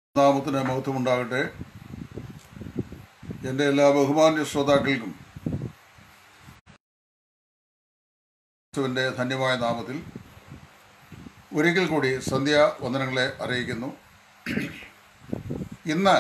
നാമത്തിന് മഹത്വമുണ്ടാകട്ടെ എൻ്റെ എല്ലാ ബഹുമാന്യ ശ്രോതാക്കൾക്കും ക്രിസ്തുവിൻ്റെ ധന്യമായ നാമത്തിൽ ഒരിക്കൽ കൂടി സന്ധ്യാ വന്ദനങ്ങളെ അറിയിക്കുന്നു ഇന്ന്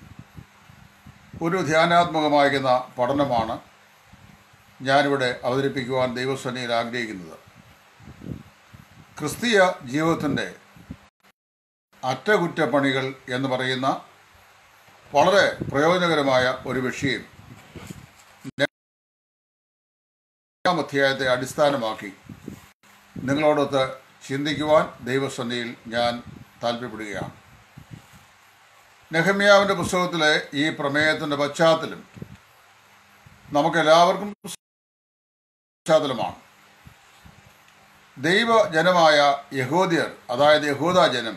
ഒരു ധ്യാനാത്മകമായിരിക്കുന്ന പഠനമാണ് ഞാനിവിടെ അവതരിപ്പിക്കുവാൻ ദൈവസന്നിധിയിൽ ആഗ്രഹിക്കുന്നത് ക്രിസ്തീയ ജീവിതത്തിൻ്റെ അറ്റകുറ്റപ്പണികൾ എന്ന് പറയുന്ന വളരെ പ്രയോജനകരമായ ഒരു വിഷയം രണ്ടാം അധ്യായത്തെ അടിസ്ഥാനമാക്കി നിങ്ങളോടൊത്ത് ചിന്തിക്കുവാൻ ദൈവസന്നിധിയിൽ ഞാൻ താല്പര്യപ്പെടുകയാണ് നെഹമ്യാവിൻ്റെ പുസ്തകത്തിലെ ഈ പ്രമേയത്തിൻ്റെ പശ്ചാത്തലം നമുക്കെല്ലാവർക്കും പശ്ചാത്തലമാണ് ദൈവജനമായ യഹൂദിയർ അതായത് യഹൂദ ജനം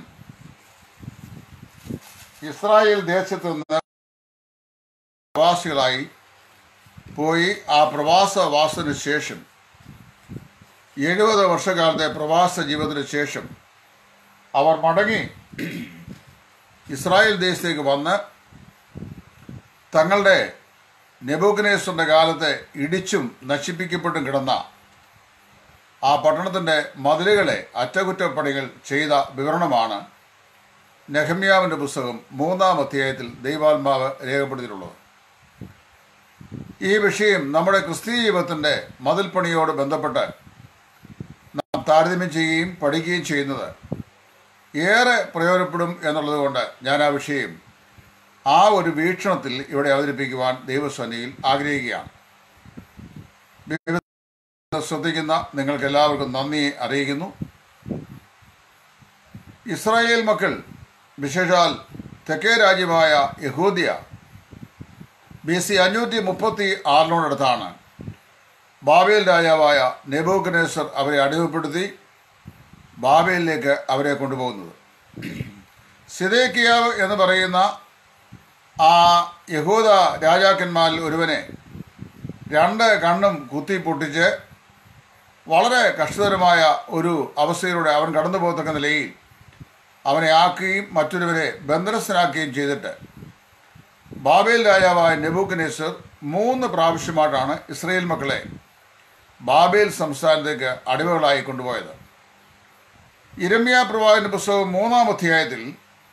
ഇസ്രായേൽ ദേശത്ത് നിന്ന് പ്രവാസികളായി പോയി ആ പ്രവാസവാസത്തിന് ശേഷം എഴുപത് വർഷക്കാലത്തെ പ്രവാസ ജീവിതത്തിന് ശേഷം അവർ മടങ്ങി ഇസ്രായേൽ ദേശത്തേക്ക് വന്ന് തങ്ങളുടെ നെബൂക്കനേശ്വറിൻ്റെ കാലത്തെ ഇടിച്ചും നശിപ്പിക്കപ്പെട്ടും കിടന്ന ആ പട്ടണത്തിൻ്റെ മതിലുകളെ അറ്റകുറ്റപ്പണികൾ ചെയ്ത വിവരണമാണ് നെഹമ്യാവിൻ്റെ പുസ്തകം മൂന്നാം അധ്യായത്തിൽ ദൈവാത്മാവ് രേഖപ്പെടുത്തിയിട്ടുള്ളത് ഈ വിഷയം നമ്മുടെ ക്രിസ്തീയ ജീവിതത്തിൻ്റെ മതിൽപ്പണിയോട് ബന്ധപ്പെട്ട് നാം താരതമ്യം ചെയ്യുകയും പഠിക്കുകയും ചെയ്യുന്നത് ഏറെ പ്രയോജനപ്പെടും എന്നുള്ളത് കൊണ്ട് ഞാൻ ആ വിഷയം ആ ഒരു വീക്ഷണത്തിൽ ഇവിടെ അവതരിപ്പിക്കുവാൻ ദൈവസന്നിധിയിൽ ആഗ്രഹിക്കുകയാണ് ശ്രദ്ധിക്കുന്ന നിങ്ങൾക്ക് എല്ലാവർക്കും നന്ദി അറിയിക്കുന്നു ഇസ്രായേൽ മക്കൾ വിശേഷാൽ തെക്കേ രാജ്യമായ യഹൂദിയ ബി സി അഞ്ഞൂറ്റി മുപ്പത്തി ആറിനോടടുത്താണ് ബാബേൽ രാജാവായ നെബൂക്കനേശ്വർ അവരെ അടിമപ്പെടുത്തി ബാബേലിലേക്ക് അവരെ കൊണ്ടുപോകുന്നത് സിദേക്കിയാവ് എന്ന് പറയുന്ന ആ യഹൂദ രാജാക്കന്മാരിൽ ഒരുവനെ രണ്ട് കണ്ണും കുത്തി പൊട്ടിച്ച് വളരെ കഷ്ടതരമായ ഒരു അവസ്ഥയിലൂടെ അവൻ കടന്നു പോകത്തക്ക നിലയിൽ അവനെ ആക്കുകയും മറ്റൊരുവരെ ബന്ധനസ്ഥനാക്കുകയും ചെയ്തിട്ട് ബാബേൽ രാജാവായ നെബൂക്കനേശ്വർ മൂന്ന് പ്രാവശ്യമായിട്ടാണ് ഇസ്രയേൽ മക്കളെ ബാബേൽ സംസ്ഥാനത്തേക്ക് അടിമകളായി കൊണ്ടുപോയത് ഇരമ്യ പ്രവാചകന്റെ പുസ്തകം മൂന്നാം അധ്യായത്തിൽ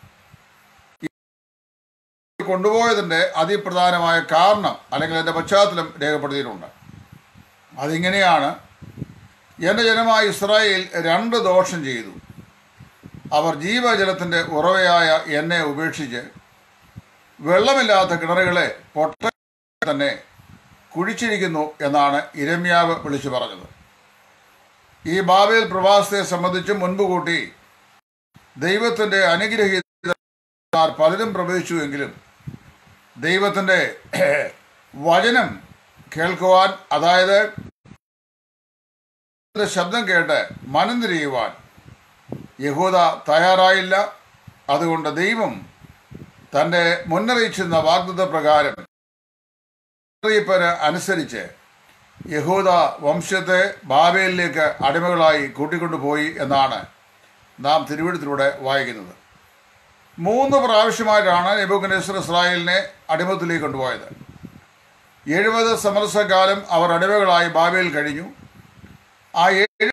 കൊണ്ടുപോയതിൻ്റെ അതിപ്രധാനമായ കാരണം അല്ലെങ്കിൽ അതിൻ്റെ പശ്ചാത്തലം രേഖപ്പെടുത്തിയിട്ടുണ്ട് അതിങ്ങനെയാണ് എൻ്റെ ജനമായ ഇസ്രായേൽ രണ്ട് ദോഷം ചെയ്തു അവർ ജീവജലത്തിൻ്റെ ഉറവയായ എന്നെ ഉപേക്ഷിച്ച് വെള്ളമില്ലാത്ത കിണറുകളെ പൊട്ട തന്നെ കുഴിച്ചിരിക്കുന്നു എന്നാണ് ഇരമ്യാവ് വിളിച്ചു പറഞ്ഞത് ഈ ബാബേൽ പ്രവാസത്തെ സംബന്ധിച്ച് മുൻപ് കൂട്ടി ദൈവത്തിൻ്റെ അനുഗ്രഹീത പലരും പ്രവേശിച്ചുവെങ്കിലും ദൈവത്തിൻ്റെ വചനം കേൾക്കുവാൻ അതായത് ശബ്ദം കേട്ട് മനം തിരിയുവാൻ യഹൂദ തയ്യാറായില്ല അതുകൊണ്ട് ദൈവം തൻ്റെ മുന്നറിയിച്ചിരുന്ന വാഗ്ദത്ത പ്രകാരം മുന്നറിയിപ്പിന് അനുസരിച്ച് യഹൂദ വംശത്തെ ബാബേലിലേക്ക് അടിമകളായി കൂട്ടിക്കൊണ്ടുപോയി എന്നാണ് നാം തിരുവിടത്തിലൂടെ വായിക്കുന്നത് മൂന്ന് പ്രാവശ്യമായിട്ടാണ് നെബുക്കനേശ്വർ ഇസ്രായേലിനെ അടിമത്തിലേക്ക് കൊണ്ടുപോയത് എഴുപത് സമരസകാലം അവർ അടിമകളായി ബാബേൽ കഴിഞ്ഞു ആ ഏഴ്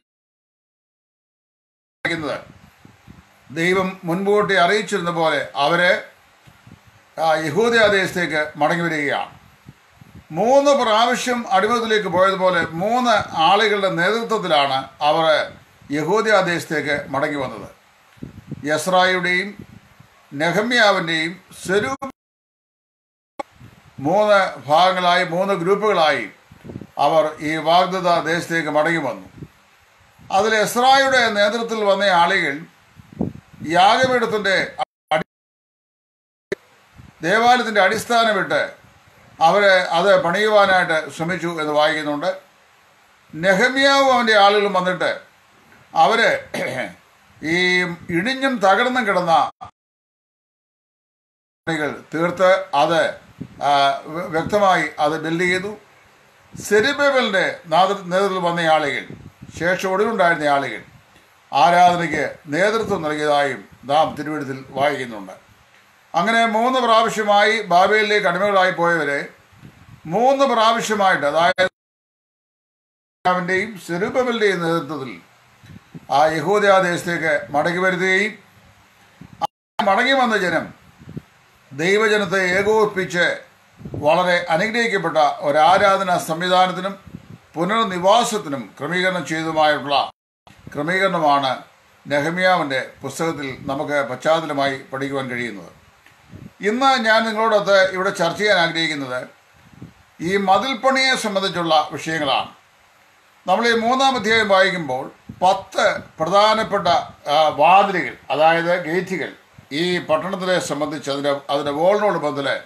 ദൈവം മുൻകൂട്ടി അറിയിച്ചിരുന്ന പോലെ അവരെ യഹൂദയാദേശത്തേക്ക് മടങ്ങി വരികയാണ് മൂന്ന് പ്രാവശ്യം അടിമത്തിലേക്ക് പോയതുപോലെ മൂന്ന് ആളുകളുടെ നേതൃത്വത്തിലാണ് അവർ യഹൂദയാദേശത്തേക്ക് മടങ്ങി വന്നത് യസ്രായുടെയും നെഹമ്യാവിൻ്റെയും സ്വരൂപ മൂന്ന് ഭാഗങ്ങളായി മൂന്ന് ഗ്രൂപ്പുകളായി അവർ ഈ വാഗ്ദത്ത ദേശത്തേക്ക് മടങ്ങി വന്നു അതിൽ എസ്രായുടെ നേതൃത്വത്തിൽ വന്ന ആളുകൾ യാഗപീഠത്തിൻ്റെ ദേവാലയത്തിൻ്റെ അടിസ്ഥാനമിട്ട് അവരെ അത് പണിയുവാനായിട്ട് ശ്രമിച്ചു എന്ന് വായിക്കുന്നുണ്ട് നെഹമ്യാവും അവൻ്റെ ആളുകളും വന്നിട്ട് അവര് ഈ ഇടിഞ്ഞും തകർന്നും കിടന്ന പണികൾ തീർത്ത് അത് വ്യക്തമായി അത് ബിൽഡ് ചെയ്തു സെരിബേബലിൻ്റെ നേതൃത്വത്തിൽ വന്ന ആളുകൾ ശേഷം ഒടുവിലുണ്ടായിരുന്ന ആളുകൾ ആരാധനയ്ക്ക് നേതൃത്വം നൽകിയതായും നാം തിരുവഴുത്തിൽ വായിക്കുന്നുണ്ട് അങ്ങനെ മൂന്ന് പ്രാവശ്യമായി ബാബയിലേക്ക് അടിമകളായി പോയവരെ മൂന്ന് പ്രാവശ്യമായിട്ട് അതായത് ാവിന്റെയും സെരുബലിന്റെയും നേതൃത്വത്തിൽ ആ യഹൂദയാദേശത്തേക്ക് മടങ്ങി വരുത്തുകയും ആ മടങ്ങി വന്ന ജനം ദൈവജനത്തെ ഏകോപിപ്പിച്ച് വളരെ അനുഗ്രഹിക്കപ്പെട്ട ഒരാരാധന സംവിധാനത്തിനും പുനർനിവാസത്തിനും ക്രമീകരണം ചെയ്തതുമായിട്ടുള്ള ക്രമീകരണമാണ് നെഹമിയാവിൻ്റെ പുസ്തകത്തിൽ നമുക്ക് പശ്ചാത്തലമായി പഠിക്കുവാൻ കഴിയുന്നത് ഇന്ന് ഞാൻ നിങ്ങളോടൊത്ത് ഇവിടെ ചർച്ച ചെയ്യാൻ ആഗ്രഹിക്കുന്നത് ഈ മതിൽപ്പണിയെ സംബന്ധിച്ചുള്ള വിഷയങ്ങളാണ് നമ്മൾ ഈ മൂന്നാം അധ്യായം വായിക്കുമ്പോൾ പത്ത് പ്രധാനപ്പെട്ട ആ, വാതിലുകൾ അതായത് ഗേറ്റുകൾ ഈ പട്ടണത്തിലെ സംബന്ധിച്ച് അതിൻ്റെ അതിൻ്റെ വോളിനോട് ബന്ധല്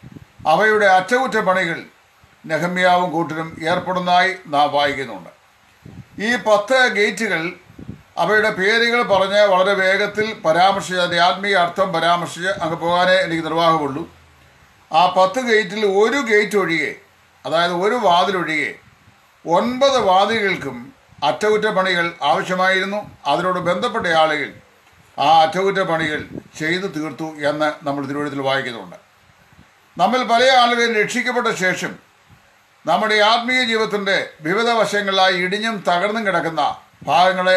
അവയുടെ അറ്റകുറ്റപ്പണികൾ നെഹമ്യാവും കൂട്ടരും ഏർപ്പെടുന്നതായി നാം വായിക്കുന്നുണ്ട് ഈ പത്ത് ഗേറ്റുകൾ അവയുടെ പേരുകൾ പറഞ്ഞ് വളരെ വേഗത്തിൽ പരാമർശിച്ച് അതിൻ്റെ ആത്മീയ അർത്ഥം പരാമർശിച്ച് അങ്ങ് പോകാനേ എനിക്ക് നിർവാഹമുള്ളൂ ആ പത്ത് ഗേറ്റിൽ ഒരു ഗേറ്റ് ഒഴികെ അതായത് ഒരു വാതിലൊഴികെ ഒൻപത് വാതിലുകൾക്കും അറ്റകുറ്റപ്പണികൾ ആവശ്യമായിരുന്നു അതിനോട് ബന്ധപ്പെട്ട ആളുകൾ ആ അറ്റകുറ്റപ്പണികൾ ചെയ്തു തീർത്തു എന്ന് നമ്മൾ തിരുവഴുത്തിൽ വായിക്കുന്നുണ്ട് നമ്മിൽ പല ആളുകളും രക്ഷിക്കപ്പെട്ട ശേഷം നമ്മുടെ ആത്മീയ ജീവിതത്തിൻ്റെ വിവിധ വശങ്ങളിലായി ഇടിഞ്ഞും തകർന്നും കിടക്കുന്ന ഭാഗങ്ങളെ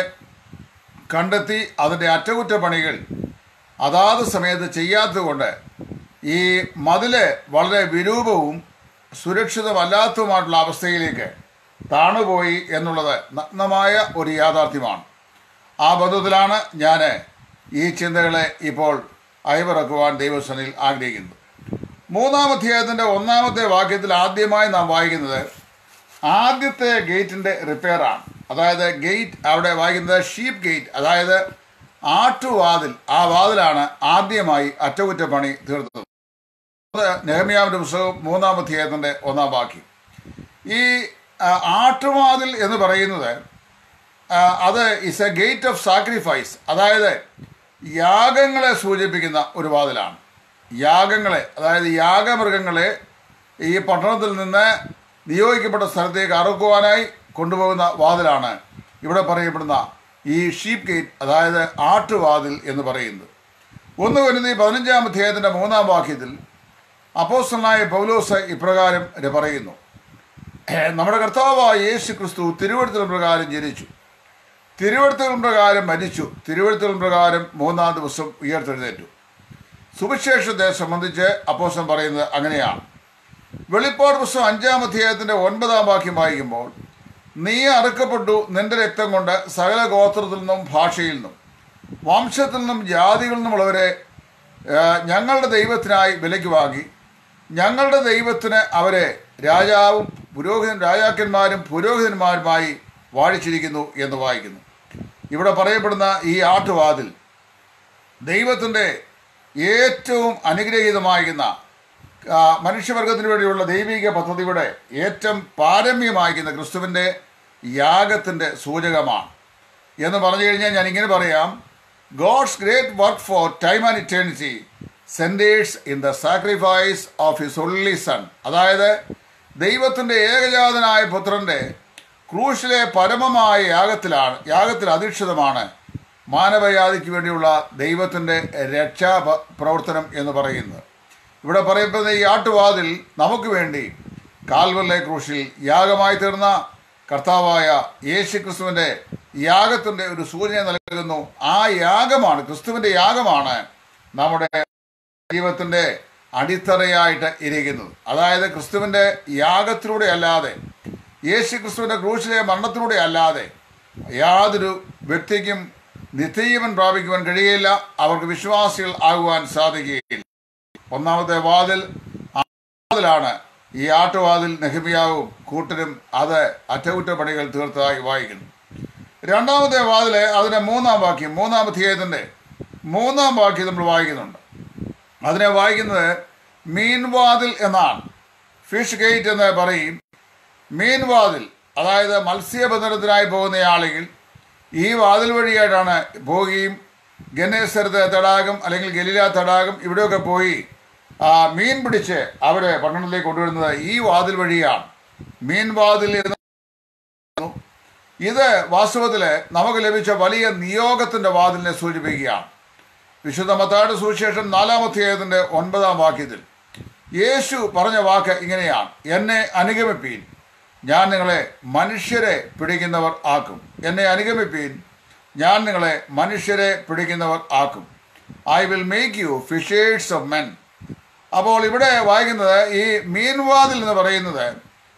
കണ്ടെത്തി അതിൻ്റെ അറ്റകുറ്റപ്പണികൾ അതാത് സമയത്ത് ചെയ്യാത്തതുകൊണ്ട് ഈ മതില് വളരെ വിരൂപവും സുരക്ഷിതമല്ലാത്തതുമായിട്ടുള്ള അവസ്ഥയിലേക്ക് താണുപോയി എന്നുള്ളത് നഗ്നമായ ഒരു യാഥാർത്ഥ്യമാണ് ആ ബന്ധത്തിലാണ് ഞാൻ ഈ ചിന്തകളെ ഇപ്പോൾ അയവിറക്കുവാൻ ദൈവസനിൽ ആഗ്രഹിക്കുന്നത് മൂന്നാം അധ്യായത്തിൻ്റെ ഒന്നാമത്തെ വാക്യത്തിൽ ആദ്യമായി നാം വായിക്കുന്നത് ആദ്യത്തെ ഗേറ്റിൻ്റെ റിപ്പയറാണ് അതായത് ഗേറ്റ് അവിടെ വായിക്കുന്നത് ഷീപ്പ് ഗേറ്റ് അതായത് ആട്ടുവാതിൽ ആ വാതിലാണ് ആദ്യമായി അറ്റകുറ്റപ്പണി തീർത്തത് അത് നെഹമ്യാവിൻ്റെ പുസ്തകം മൂന്നാം അധ്യായത്തിൻ്റെ ഒന്നാം വാക്യം ഈ ആ, ആട്ടുവാതിൽ എന്ന് പറയുന്നത് ആ, അത് is a gate of sacrifice അതായത് യാഗങ്ങളെ സൂചിപ്പിക്കുന്ന ഒരു വാതിലാണ് യാഗങ്ങളെ അതായത് യാഗമൃഗങ്ങളെ ഈ പട്ടണത്തിൽ നിന്ന് നിയോഗിക്കപ്പെട്ട സ്ഥലത്തേക്ക് അറുക്കുവാനായി കൊണ്ടുപോകുന്ന വാതിലാണ് ഇവിടെ പറയപ്പെടുന്ന ഈ ഷീപ്പ് ഗേറ്റ് അതായത് ആട്ടുവാതിൽ എന്ന് പറയുന്നത് ഒന്ന് വരുന്ന ഈ പതിനഞ്ചാം അധ്യായത്തിൻ്റെ മൂന്നാം വാക്യത്തിൽ അപ്പോസ്റ്റലായ പൗലോസ് ഇപ്രകാരം പറയുന്നു നമ്മുടെ കർത്താവായ യേശു ക്രിസ്തു തിരുവഴുത്തൽ പ്രകാരം ജനിച്ചു തിരുവഴുത്തൽ പ്രകാരം മരിച്ചു തിരുവഴുത്തൽ പ്രകാരം മൂന്നാം ദിവസം ഉയർത്തെഴുന്നേറ്റു സുവിശേഷത്തെ സംബന്ധിച്ച് അപ്പോസ്റ്റൻ പറയുന്നത് അങ്ങനെയാണ് വെളിപ്പാട് പുസ്തകം അഞ്ചാം അധ്യായത്തിൻ്റെ ഒൻപതാം വാക്യം വായിക്കുമ്പോൾ നീ അറുക്കപ്പെട്ടു നിന്റെ രക്തം കൊണ്ട് സകല ഗോത്രത്തിൽ നിന്നും ഭാഷയിൽ നിന്നും വംശത്തിൽ നിന്നും ജാതികളിൽ നിന്നുമുള്ളവരെ ആ, ഞങ്ങളുടെ ദൈവത്തിനായി വിലയ്ക്ക് വാങ്ങി ഞങ്ങളുടെ ദൈവത്തിന് അവരെ രാജാവും പുരോഹിതൻ രാജാക്കന്മാരും പുരോഹിതന്മാരുമായി വാഴിച്ചിരിക്കുന്നു എന്ന് വായിക്കുന്നു ഇവിടെ പറയപ്പെടുന്ന ഈ ആട്ടുവാതിൽ ദൈവത്തിൻ്റെ ഏറ്റവും അനുഗ്രഹീതമായിരുന്ന ആ, മനുഷ്യവർഗത്തിന് വേണ്ടിയുള്ള ദൈവിക പദ്ധതിയുടെ ഏറ്റവും പാരമ്യമായിരിക്കുന്ന ക്രിസ്തുവിൻ്റെ യാഗത്തിൻ്റെ സൂചകമാണ് എന്ന് പറഞ്ഞു കഴിഞ്ഞാൽ ഞാൻ ഇങ്ങനെ പറയാം God's great work for time and eternity centres in the sacrifice of his only son അതായത് ദൈവത്തിൻ്റെ ഏകജാതനായ പുത്രൻ്റെ ക്രൂശിലെ പരമമായ യാഗത്തിലാണ് യാഗത്തിൽ അധിഷ്ഠിതമാണ് മാനവജാതിക്ക് വേണ്ടിയുള്ള ദൈവത്തിൻ്റെ രക്ഷാ പ- പ്രവർത്തനം എന്ന് പറയുന്നത് ഇവിടെ പറയപ്പെടുന്ന ഈ ആട്ടുവാതിൽ നമുക്ക് വേണ്ടി കാൽവല്ലെ ക്രൂശിൽ യാഗമായി തീർന്ന കർത്താവായ യേശു ക്രിസ്തുവിൻ്റെ യാഗത്തിൻ്റെ ഒരു സൂചന നൽകുന്നു ആ യാഗമാണ് ക്രിസ്തുവിൻ്റെ യാഗമാണ് നമ്മുടെ ജീവിതത്തിൻ്റെ അടിത്തറയായിട്ട് ഇരിക്കുന്നത് അതായത് ക്രിസ്തുവിൻ്റെ യാഗത്തിലൂടെ അല്ലാതെ യേശു ക്രിസ്തുവിൻ്റെ ക്രൂശിലെ മരണത്തിലൂടെ അല്ലാതെ യാതൊരു വ്യക്തിക്കും നിത്യജീവൻ പ്രാപിക്കുവാൻ കഴിയില്ല അവർക്ക് വിശ്വാസികൾ ആകുവാൻ സാധിക്കുകയില്ല ഒന്നാമത്തെ വാതിൽ ആ വാതിലാണ് ഈ ആട്ടുവാതിൽ നെഹമിയാവും കൂട്ടരും അത് അറ്റകുറ്റപ്പണികൾ തീർത്തതായി വായിക്കുന്നു രണ്ടാമത്തെ വാതില് അതിന്റെ മൂന്നാം വാക്യം മൂന്നാം അധ്യായത്തിന്റെ മൂന്നാം വാക്യം നമ്മൾ വായിക്കുന്നുണ്ട് അതിനെ വായിക്കുന്നത് മീൻവാതിൽ എന്നാണ് ഫിഷ് ഗേറ്റ് എന്ന് പറയും മീൻവാതിൽ അതായത് മത്സ്യബന്ധനത്തിനായി പോകുന്ന ആളുകൾ ഈ വാതിൽ വഴിയായിട്ടാണ് പോവുകയും ഗന്നേശ്വരത്തെ തടാകം അല്ലെങ്കിൽ ഗലീല തടാകം ഇവിടെയൊക്കെ പോയി ആ, മീൻ പിടിച്ച് അവരെ പട്ടണത്തിലേക്ക് കൊണ്ടുവരുന്നത് ഈ വാതിൽ വഴിയാണ് മീൻവാതിൽ എന്ന് ഇത് വാസ്തവത്തിൽ നമുക്ക് ലഭിച്ച വലിയ നിയോഗത്തിന്റെ വാതിലിനെ സൂചിപ്പിക്കുകയാണ് വിശുദ്ധ മത്താട് സുവിശേഷം നാലാം അധ്യായത്തിന്റെ ഒൻപതാം വാക്യത്തിൽ യേശു പറഞ്ഞ വാക്ക് ഇങ്ങനെയാണ് എന്നെ അനുഗമിപ്പീൻ ഞാൻ നിങ്ങളെ മനുഷ്യരെ പിടിക്കുന്നവർ ആക്കും എന്നെ അനുഗമിപ്പീൻ ഞാൻ നിങ്ങളെ മനുഷ്യരെ പിടിക്കുന്നവർ ആക്കും I will make you fishers of men അപ്പോൾ ഇവിടെ വായിക്കുന്നത് ഈ മീൻവാതിൽ എന്ന് പറയുന്നത്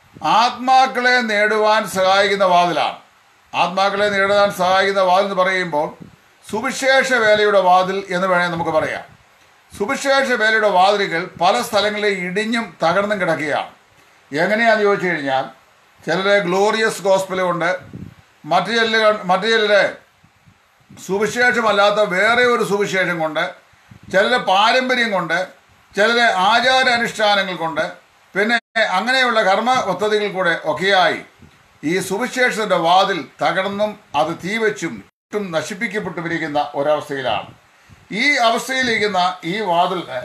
ആത്മാക്കളെ നേടുവാൻ സഹായിക്കുന്ന വാതിലാണ് ആത്മാക്കളെ നേടുവാൻ സഹായിക്കുന്ന വാതിൽ എന്ന് പറയുമ്പോൾ സുവിശേഷ വേലയുടെ വാതിൽ എന്ന് വേണേൽ നമുക്ക് പറയാം സുവിശേഷ വേലയുടെ വാതിലുകൾ പല സ്ഥലങ്ങളിൽ ഇടിഞ്ഞും തകർന്നും കിടക്കുകയാണ് എങ്ങനെയാണെന്ന് ചോദിച്ചു കഴിഞ്ഞാൽ ചിലര് ഗ്ലോറിയസ് ഗോസ്പലുണ്ട് മറ്റു ചിലർ മറ്റു ചിലര് സുവിശേഷമല്ലാത്ത വേറെ ഒരു സുവിശേഷം കൊണ്ട് ചിലര് പാരമ്പര്യം കൊണ്ട് ചിലര് ആചാരാനുഷ്ഠാനങ്ങൾ കൊണ്ട് പിന്നെ അങ്ങനെയുള്ള കർമ്മ പദ്ധതികൾ കൂടെ ഒക്കെയായി ഈ സുവിശേഷത്തിന്റെ വാതിൽ തകർന്നും അത് തീവച്ചും ഇട്ടും നശിപ്പിക്കപ്പെട്ടുമിരിക്കുന്ന ഒരവസ്ഥയിലാണ് ഈ അവസ്ഥയിലിരിക്കുന്ന ഈ വാതിലിന്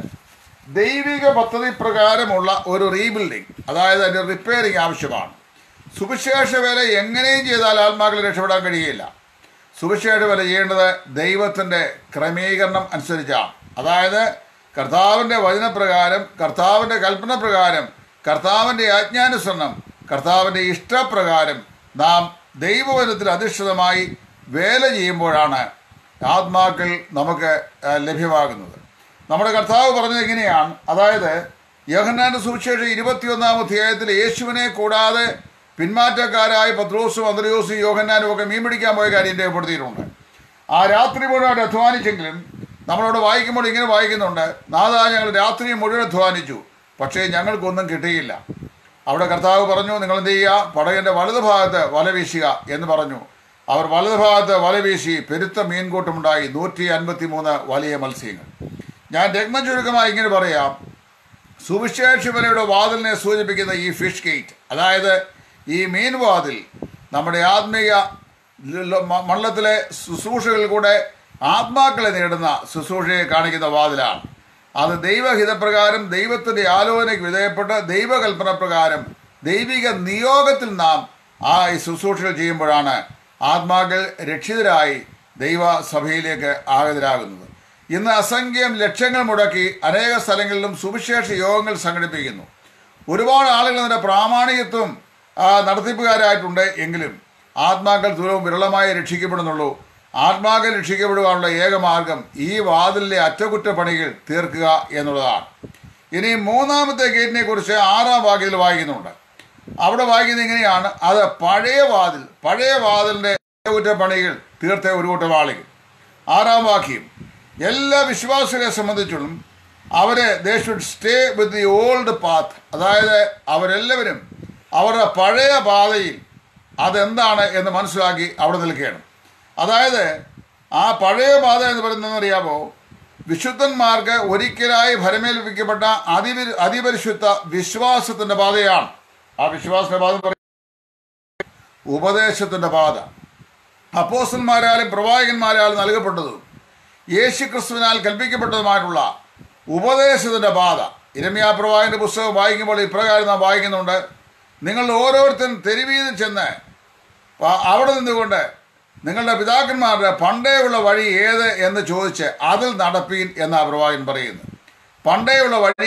ദൈവിക പദ്ധതി പ്രകാരമുള്ള ഒരു റീബിൽഡിംഗ് അതായത് അതിന്റെ റിപ്പയറിംഗ് ആവശ്യമാണ് സുവിശേഷ വേല എങ്ങനെയും ചെയ്താൽ ആത്മാക്കളെ രക്ഷപ്പെടാൻ കഴിയില്ല സുവിശേഷ വേല ചെയ്യേണ്ടത് ദൈവത്തിന്റെ ക്രമീകരണം അനുസരിച്ചാണ് അതായത് കർത്താവിന്റെ വചനപ്രകാരം കർത്താവിന്റെ കൽപ്പന പ്രകാരം കർത്താവിന്റെ ആജ്ഞാനുസരണം കർത്താവിന്റെ ഇഷ്ടപ്രകാരം നാം ദൈവവചനത്തിൽ അധിഷ്ഠിതമായി വേല ചെയ്യുമ്പോഴാണ് ആത്മാക്കൾ നമുക്ക് ആ, ലഭ്യമാകുന്നത് നമ്മുടെ കർത്താവ് പറഞ്ഞത് എങ്ങനെയാണ് അതായത് യോഹന്നാന്റെ സുവിശേഷം ഇരുപത്തിയൊന്നാം അധ്യായത്തിൽ യേശുവിനെ കൂടാതെ പിന്മാറ്റക്കാരായ പത്രോസും അന്ത്രയോസും യോഹന്നാനും ഒക്കെ മീൻ പിടിക്കാൻ പോയ കാര്യം രേഖപ്പെടുത്തിയിട്ടുണ്ട് ആ രാത്രി മുഴുവൻ അധ്വാനിച്ചെങ്കിലും നമ്മളോട് വായിക്കുമ്പോൾ ഇങ്ങനെ വായിക്കുന്നുണ്ട് നാദാ ഞങ്ങൾ രാത്രി മുഴുവൻ അധ്വാനിച്ചു പക്ഷേ ഞങ്ങൾക്കൊന്നും കിട്ടിയില്ല അവിടെ കർത്താവ് പറഞ്ഞു നിങ്ങൾ എന്ത് ചെയ്യുക പടകന്റെ വലതു ഭാഗത്ത് വല വീശുക എന്ന് പറഞ്ഞു അവർ വലതു ഭാഗത്ത് വല വീശി പെരുത്ത മീൻകൂട്ടമുണ്ടായി നൂറ്റി അൻപത്തി മൂന്ന് വലിയ മത്സ്യങ്ങൾ ഞാൻ രത്ന ചുരുക്കമായി ഇങ്ങനെ പറയാം സുവിശേഷ വിലയുടെ വാതിലിനെ സൂചിപ്പിക്കുന്ന ഈ ഫിഷ് ഗേറ്റ് അതായത് ഈ മീൻ വാതിൽ നമ്മുടെ ആത്മീയ ല- ല- മ- മണ്ഡലത്തിലെ ശുശ്രൂഷകളിൽ കൂടെ ആത്മാക്കളെ നേടുന്ന ശുശ്രൂഷയെ കാണിക്കുന്ന വാതിലാണ് അത് ദൈവഹിതപ്രകാരം ദൈവത്തിന്റെ ആലോചനയ്ക്ക് വിധേയപ്പെട്ട് ദൈവകൽപ്പന പ്രകാരം ദൈവിക നിയോഗത്തിൽ നാം ആ ഈ ശുശ്രൂഷകൾ ചെയ്യുമ്പോഴാണ് ആത്മാക്കൾ രക്ഷിതരായി ദൈവസഭയിലേക്ക് ആഗതരാകുന്നത് ഇന്ന് അസംഖ്യം ലക്ഷങ്ങൾ മുടക്കി അനേക സ്ഥലങ്ങളിലും സുവിശേഷ യോഗങ്ങൾ സംഘടിപ്പിക്കുന്നു ഒരുപാട് ആളുകൾ അതിന്റെ പ്രാമാണികത്വം ആ, നടത്തിപ്പുകാരായിട്ടുണ്ട് എങ്കിലും ആത്മാക്കൾ തുലവും വിരളമായി രക്ഷിക്കപ്പെടുന്നുള്ളൂ ആത്മാക്കൾ രക്ഷിക്കപ്പെടുവാനുള്ള ഏക മാർഗം ഈ വാതിലിലെ അറ്റകുറ്റപ്പണികൾ തീർക്കുക എന്നുള്ളതാണ് ഇനി മൂന്നാമത്തെ ഗേറ്റിനെ കുറിച്ച് ആറാം വാക്യത്തിൽ വായിക്കുന്നുണ്ട് അവിടെ വായിക്കുന്നത് ഇങ്ങനെയാണ് അത് പഴയ വാതിൽ പഴയ വാതിലിന്റെ അറ്റകുറ്റപ്പണികൾ തീർത്ത ഒരു കൂട്ടം ആളുകൾ ആറാം വാക്യം എല്ലാ വിശ്വാസികളെ സംബന്ധിച്ചും അവരെ they should stay with the old path അതായത് അവരെല്ലാവരും അവരുടെ പഴയ പാതയിൽ അതെന്താണ് എന്ന് മനസ്സിലാക്കി അവിടെ നിൽക്കുകയാണ് അതായത് ആ പഴയ പാത എന്ന് പറയുന്നത് അറിയാമോ വിശുദ്ധന്മാർക്ക് ഒരിക്കലായി ഭരമേൽപ്പിക്കപ്പെട്ട അതിപരി അതിപരിശുദ്ധ വിശ്വാസത്തിന്റെ പാതയാണ് ആ വിശ്വാസത്തിന്റെ പാത എന്ന് പറയുന്നത് ഉപദേശത്തിന്റെ പാത അപ്പോസ്റ്റന്മാരാലും പ്രവാചകന്മാരാലും നൽകപ്പെട്ടതും യേശു ക്രിസ്തുവിനാൽ കൽപ്പിക്കപ്പെട്ടതുമായിട്ടുള്ള ഉപദേശത്തിന്റെ പാത ഇരമ്യാ പ്രവാചകന്റെ പുസ്തകം വായിക്കുമ്പോൾ ഇപ്രകാരം നാം വായിക്കുന്നുണ്ട് നിങ്ങൾ ഓരോരുത്തരും തെരുവീതിൽ ചെന്ന് പ- അവിടെ നിന്നുകൊണ്ട് നിങ്ങളുടെ പിതാക്കന്മാരുടെ പണ്ടേയുള്ള വഴി ഏത് എന്ന് ചോദിച്ച് അതിൽ നടപ്പീൻ എന്ന പ്രവാചകൻ പറയുന്നു പണ്ടേയുള്ള വഴി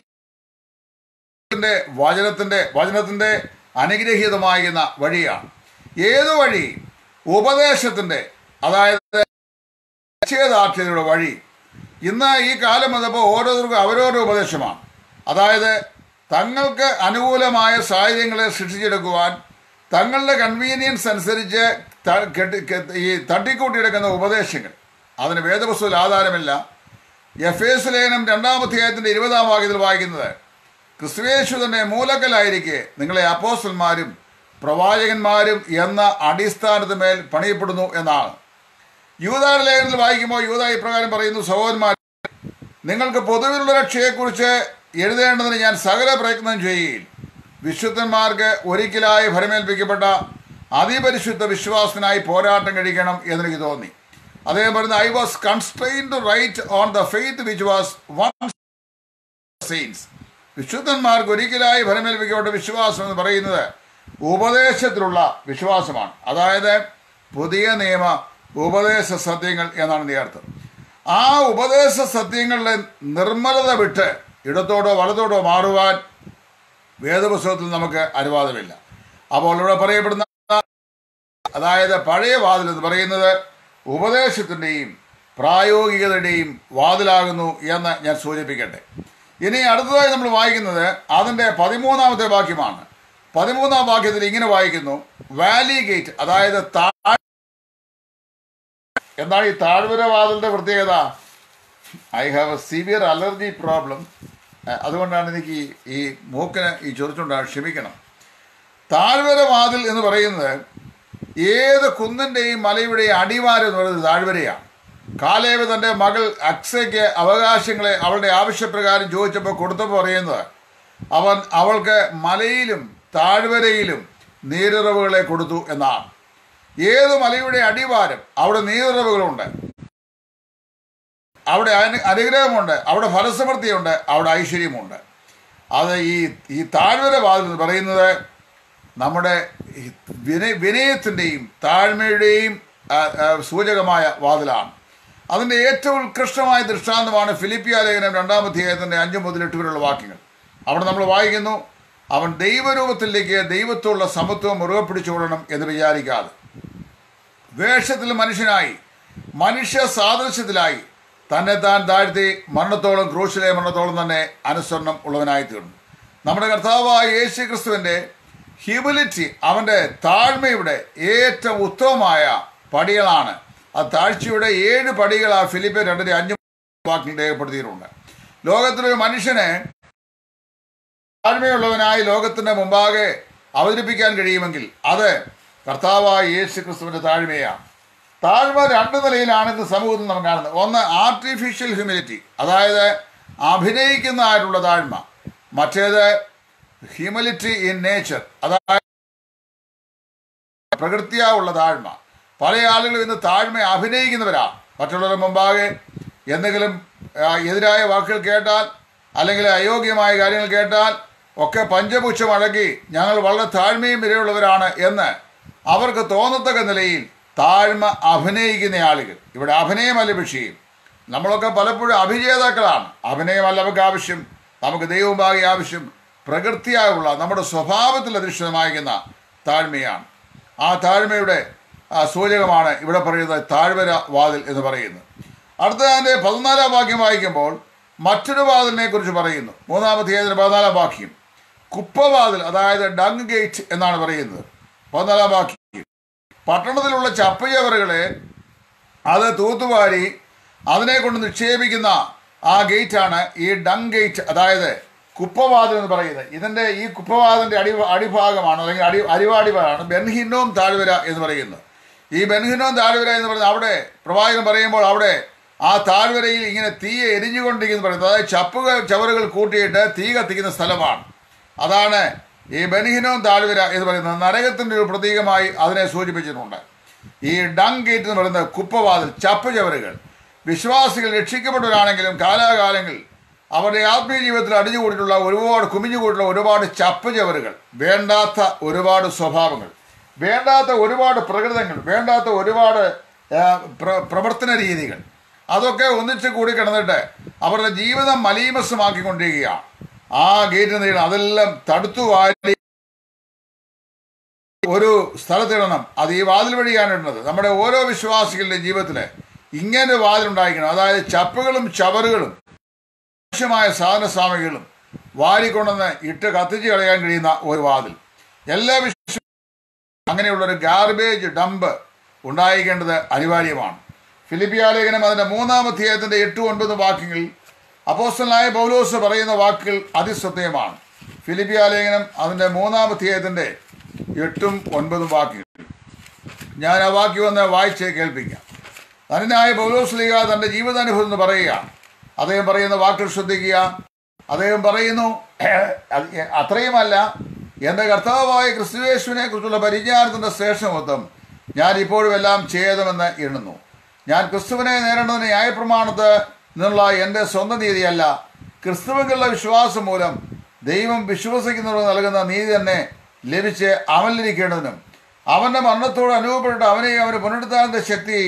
ത്തിന്റെ വചനത്തിന്റെ വചനത്തിന്റെ അനുഗ്രഹീതമാകുന്ന വഴിയാണ് ഏത് വഴി ഉപദേശത്തിന്റെ അതായത് നിശ്ചയദാർഢ്യതയുടെ വഴി ഇന്ന് ഈ കാലം വന്നപ്പോൾ ഓരോരുത്തർക്കും അവരോരോ ഉപദേശമാണ് അതായത് തങ്ങൾക്ക് അനുകൂലമായ സാഹചര്യങ്ങളെ സൃഷ്ടിച്ചെടുക്കുവാൻ തങ്ങളുടെ കൺവീനിയൻസ് അനുസരിച്ച് ത- കെട്ടി- കെ- ഈ തട്ടിക്കൂട്ടിയെടുക്കുന്ന ഉപദേശങ്ങൾ അതിന് വേദപുസ്തകത്തിൽ ആധാരമില്ല എഫ് എസ് ലേഖനം രണ്ടാം അധ്യായത്തിന്റെ ഇരുപതാം വാക്യത്തിൽ വായിക്കുന്നത് ക്രിസ്തുവേശു തന്നെ മൂലക്കലായിരിക്കെ നിങ്ങളെ അപ്പോസ്റ്റന്മാരും പ്രവാചകന്മാരും എന്ന അടിസ്ഥാനത്തിന്മേൽ പണിയപ്പെടുന്നു എന്നാണ് യൂതായുടെ ലേഖനത്തിൽ വായിക്കുമ്പോൾ യൂത ഇപ്രകാരം പറയുന്നു സഹോദരന്മാർ നിങ്ങൾക്ക് പൊതുവിലുള്ള രക്ഷയെക്കുറിച്ച് എഴുതേണ്ടതിന് ഞാൻ സകല പ്രയത്നം ചെയ്യുകയും വിശുദ്ധന്മാർക്ക് ഒരിക്കലായി ഫലമേൽപ്പിക്കപ്പെട്ട അതിപരിശുദ്ധ വിശ്വാസത്തിനായി പോരാട്ടം കഴിക്കണം എന്നെനിക്ക് തോന്നി അദ്ദേഹം പറയുന്നത് I was constrain to write on the faith which was one saints വിശുദ്ധന്മാർക്ക് ഒരിക്കലായി ഫലമേൽപ്പിക്കപ്പെട്ട വിശ്വാസം എന്ന് പറയുന്നത് ഉപദേശത്തിലുള്ള വിശ്വാസമാണ് അതായത് പുതിയ നിയമ ഉപദേശ സത്യങ്ങൾ എന്നാണ് ഇതിന്റെ അർത്ഥം ആ ഉപദേശ സത്യങ്ങളുടെ നിർമ്മലത വിട്ട് ഇടത്തോടോ വലത്തോടോ മാറുവാൻ വേദപുസ്തകത്തിൽ നമുക്ക് അനുവാദമില്ല അപ്പോൾ ഇവിടെ പറയപ്പെടുന്ന അതായത് പഴയ വാതിൽ എന്ന് പറയുന്നത് ഉപദേശത്തിൻ്റെയും പ്രായോഗികതയുടെയും വാതിലാകുന്നു എന്ന് ഞാൻ സൂചിപ്പിക്കട്ടെ ഇനി അടുത്തതായി നമ്മൾ വായിക്കുന്നത് അതിൻ്റെ പതിമൂന്നാമത്തെ വാക്യമാണ് പതിമൂന്നാം വാക്യത്തിൽ ഇങ്ങനെ വായിക്കുന്നു വാലി ഗേറ്റ് അതായത് താ എന്താണ് ഈ താഴ്വര വാതിലിന്റെ പ്രത്യേകത I have a severe allergy problem അതുകൊണ്ടാണ് എനിക്ക് ഈ ഈ മൂക്കിന് ഈ ചൊറിച്ചുണ്ടാകും ക്ഷമിക്കണം താഴ്വര വാതിൽ എന്ന് പറയുന്നത് ഏത് കുന്നിൻ്റെയും മലയുടെയും അടിവാരം എന്ന് പറയുന്നത് താഴ്വരയാണ് കാലേവ് തൻ്റെ മകൾ അക്സയ്ക്ക് അവകാശങ്ങളെ അവളുടെ ആവശ്യപ്രകാരം ചോദിച്ചപ്പോൾ കൊടുത്തപ്പോൾ പറയുന്നത് അവൻ അവൾക്ക് മലയിലും താഴ്വരയിലും നീരുറവുകളെ കൊടുത്തു എന്നാണ് ഏത് മലയുടെ അടിവാരം അവിടെ നീരുറവുകളുണ്ട് അവിടെ അനു- അനുഗ്രഹമുണ്ട് അവിടെ ഫലസമൃദ്ധിയുണ്ട് അവിടെ ഐശ്വര്യമുണ്ട് അത് ഈ ഈ താഴ്വര വാതിൽ എന്ന് പറയുന്നത് നമ്മുടെ ഈ വിനയ വിനയത്തിൻ്റെയും താഴ്മയുടെയും ആ, ആ, സൂചകമായ വാതിലാണ് അതിൻ്റെ ഏറ്റവും ഉത്കൃഷ്ടമായ ദൃഷ്ടാന്തമാണ് ഫിലിപ്പിയ ലേഖനം രണ്ടാമധ്യായത്തിൻ്റെ അഞ്ച് മുതൽ എട്ട് വരെയുള്ള വാക്യങ്ങൾ അവിടെ നമ്മൾ വായിക്കുന്നു അവൻ ദൈവരൂപത്തിലേക്ക് ദൈവത്തോടുള്ള സമത്വം മുറുകെ പിടിച്ചുകൊള്ളണം എന്ന് വിചാരിക്കാതെ വേഷത്തിൽ മനുഷ്യനായി മനുഷ്യ സാദൃശ്യത്തിലായി തന്നെ താൻ താഴ്ത്തി മരണത്തോളം ക്രൂശിലെ മരണത്തോളം തന്നെ അനുസരണം ഉള്ളവനായി തീർന്നു നമ്മുടെ കർത്താവായ യേശു ക്രിസ്തുവിൻ്റെ ഹ്യൂമിലിറ്റി അവൻ്റെ താഴ്മയുടെ ഏറ്റവും ഉത്തമമായ പടികളാണ് ആ താഴ്ചയുടെ ഏഴ് പടികൾ ആ ഫിലിപ്പ് രണ്ടിൻ്റെ അഞ്ച് വാക്കിൽ രേഖപ്പെടുത്തിയിട്ടുണ്ട് ലോകത്തിലൊരു മനുഷ്യനെ താഴ്മയുള്ളവനായി ലോകത്തിന്റെ മുമ്പാകെ അവതരിപ്പിക്കാൻ കഴിയുമെങ്കിൽ അത് കർത്താവായ യേശു ക്രിസ്തുവിന്റെ താഴ്മയാണ് താഴ്മ രണ്ട് നിലയിലാണ് ഇന്ന് സമൂഹത്തിൽ നമ്മൾ കാണുന്നത് ഒന്ന് ആർട്ടിഫിഷ്യൽ ഹ്യൂമിലിറ്റി അതായത് അഭിനയിക്കുന്നതായിട്ടുള്ള താഴ്മ മറ്റേത് ഹ്യൂമിലിറ്റി ഇൻ നേച്ചർ അതായത് പ്രകൃതിയാവുള്ള താഴ്മ പല ആളുകളും ഇന്ന് താഴ്മ അഭിനയിക്കുന്നവരാണ് മറ്റുള്ളവരുടെ മുമ്പാകെ എന്തെങ്കിലും ആ, എതിരായ വാക്കുകൾ കേട്ടാൽ അല്ലെങ്കിൽ അയോഗ്യമായ കാര്യങ്ങൾ കേട്ടാൽ ഒക്കെ പഞ്ചപുച്ഛം അടക്കി ഞങ്ങൾ വളരെ താഴ്മയും വിലയുള്ളവരാണ് എന്ന് അവർക്ക് തോന്നത്തക്ക നിലയിൽ താഴ്മ അഭിനയിക്കുന്ന ആളുകൾ ഇവിടെ അഭിനയമല്ല വിഷയം നമ്മളൊക്കെ പലപ്പോഴും അഭിജേതാക്കളാണ് അഭിനയമല്ല നമുക്ക് ആവശ്യം നമുക്ക് ദൈവമുമ്പാകെ ആവശ്യം പ്രകൃതിയായുള്ള നമ്മുടെ സ്വഭാവത്തിൽ അധിഷ്ഠിതമായിരിക്കുന്ന താഴ്മയാണ് ആ താഴ്മയുടെ ആ, സൂചകമാണ് ഇവിടെ പറയുന്നത് താഴ്വര വാതിൽ എന്ന് പറയുന്നത് അടുത്ത അതിൻ്റെ പതിനാലാം വാക്യം വായിക്കുമ്പോൾ മറ്റൊരു വാതിലിനെ കുറിച്ച് പറയുന്നു മൂന്നാമത്തെ ഏതിന് പതിനാലാം വാക്യം കുപ്പവാതിൽ അതായത് ഡങ് ഗേറ്റ് എന്നാണ് പറയുന്നത് പതിനാലാം വാക്യം പട്ടണത്തിലുള്ള ചപ്പയവറുകളെ അത് തൂത്തുവാരി അതിനെ കൊണ്ട് നിക്ഷേപിക്കുന്ന ആ ഗേറ്റാണ് ഈ ഡങ് ഗേറ്റ് അതായത് കുപ്പവാതിൽ എന്ന് പറയുന്നത് ഇതിൻ്റെ ഈ കുപ്പവാതിൻ്റെ അടി അടിഭാഗമാണ് അല്ലെങ്കിൽ അടി അരിവാടിഭാഗമാണ് ബെൻഹിന്നോം താഴ്വര എന്ന് പറയുന്നത് ഈ ബെൻഹിന്നോം താഴ്വര എന്ന് പറയുന്നത് അവിടെ പ്രവാചകൻ പറയുമ്പോൾ അവിടെ ആ താഴ്വരയിൽ ഇങ്ങനെ തീ എരിഞ്ഞുകൊണ്ടിരിക്കുന്നു പറയുന്നത് അതായത് ചപ്പുകൾ ചവറുകൾ കൂട്ടിയിട്ട് തീ കത്തിക്കുന്ന സ്ഥലമാണ് അതാണ് ഈ ബെൻഹിനോം താഴ്വര എന്ന് പറയുന്നത് നരകത്തിൻ്റെ ഒരു പ്രതീകമായി അതിനെ സൂചിപ്പിച്ചിട്ടുണ്ട് ഈ ഡങ് ഗേറ്റ് എന്ന് പറയുന്നത് കുപ്പവാതിൽ ചപ്പ് ചവറുകൾ വിശ്വാസികൾ രക്ഷിക്കപ്പെട്ടവരാണെങ്കിലും കാലാകാലങ്ങളിൽ അവരുടെ ആത്മീയ ജീവിതത്തിൽ അടിഞ്ഞുകൂടിയിട്ടുള്ള ഒരുപാട് കുമിഞ്ഞുകൂടിയിട്ടുള്ള ഒരുപാട് ചപ്പ് ചവറുകൾ വേണ്ടാത്ത ഒരുപാട് സ്വഭാവങ്ങൾ വേണ്ടാത്ത ഒരുപാട് പ്രകൃതങ്ങൾ വേണ്ടാത്ത ഒരുപാട് ആ, പ്ര- പ്രവർത്തന രീതികൾ അതൊക്കെ ഒന്നിച്ച് കൂടി കിടന്നിട്ട് അവരുടെ ജീവിതം മലീമസമാക്കിക്കൊണ്ടിരിക്കുകയാണ് ആ ഗേറ്റ് നീളം അതെല്ലാം തടുത്തു വാരി ഒരു സ്ഥലത്തിടണം അത് ഈ വാതിൽ വഴിയാണ് ഇടുന്നത് നമ്മുടെ ഓരോ വിശ്വാസികളുടെ ജീവിതത്തിൽ ഇങ്ങനെ ഒരു വാതിലുണ്ടായിരിക്കണം അതായത് ചപ്പുകളും ചവറുകളും ആവശ്യമായ സാധന സാമഗ്രികളും വാരിക്കൊണ്ടെന്ന് ഇട്ട് കത്തിച്ച് കളയാൻ കഴിയുന്ന ഒരു വാതിൽ എല്ലാ വിശ്വ അങ്ങനെയുള്ള ഒരു ഗാർബേജ് ഡംപ് ഉണ്ടായിരിക്കേണ്ടത് അനിവാര്യമാണ് ഫിലിപ്പിയ ലേഖനം അതിൻ്റെ മൂന്നാം അധ്യായത്തിൻ്റെ എട്ട് ഒൻപത് വാക്യങ്ങളിൽ അപ്പോസ്റ്റലായ പൗലോസ് പറയുന്ന വാക്കുകൾ അതിശ്രദ്ധേയമാണ് ഫിലിപ്പിയ ലേഖനം അതിൻ്റെ മൂന്നാം അധ്യായത്തിൻ്റെ എട്ടും ഒൻപതും വാക്യങ്ങൾ ഞാൻ ആ വാക്യം ഒന്ന് വായിച്ച് കേൾപ്പിക്കാം ധനനായ പൗലോസ് ലീഗ തൻ്റെ ജീവിതാനുഭവം എന്ന് പറയുകയാണ് അദ്ദേഹം പറയുന്ന വാക്കുകൾ ശ്രദ്ധിക്കുക അദ്ദേഹം പറയുന്നു അത് അത്രയുമല്ല എൻ്റെ കർത്താവായ ക്രിസ്തുവേശുവിനെ കുറിച്ചുള്ള പരിജ്ഞാനത്തിൻ്റെ ശ്രേഷ്ഠമൊത്തം ഞാൻ ഇപ്പോഴും എല്ലാം ചെയ്തമെന്ന് എണ്ണുന്നു ഞാൻ ക്രിസ്തുവിനെ നേരിടുന്ന ന്യായപ്രമാണത്ത് നിന്നുള്ള എൻ്റെ സ്വന്തം നീതിയല്ല ക്രിസ്തുവിലുള്ള വിശ്വാസം മൂലം ദൈവം വിശ്വസിക്കുന്നവർ നൽകുന്ന നീതി തന്നെ ലഭിച്ച് അവനിലിരിക്കേണ്ടതിനും അവന്റെ മരണത്തോട് അനുഭവപ്പെട്ടിട്ട് അവനെയും അവന്റെ പുനരുദ്ധാനത്തെ ശക്തിയെയും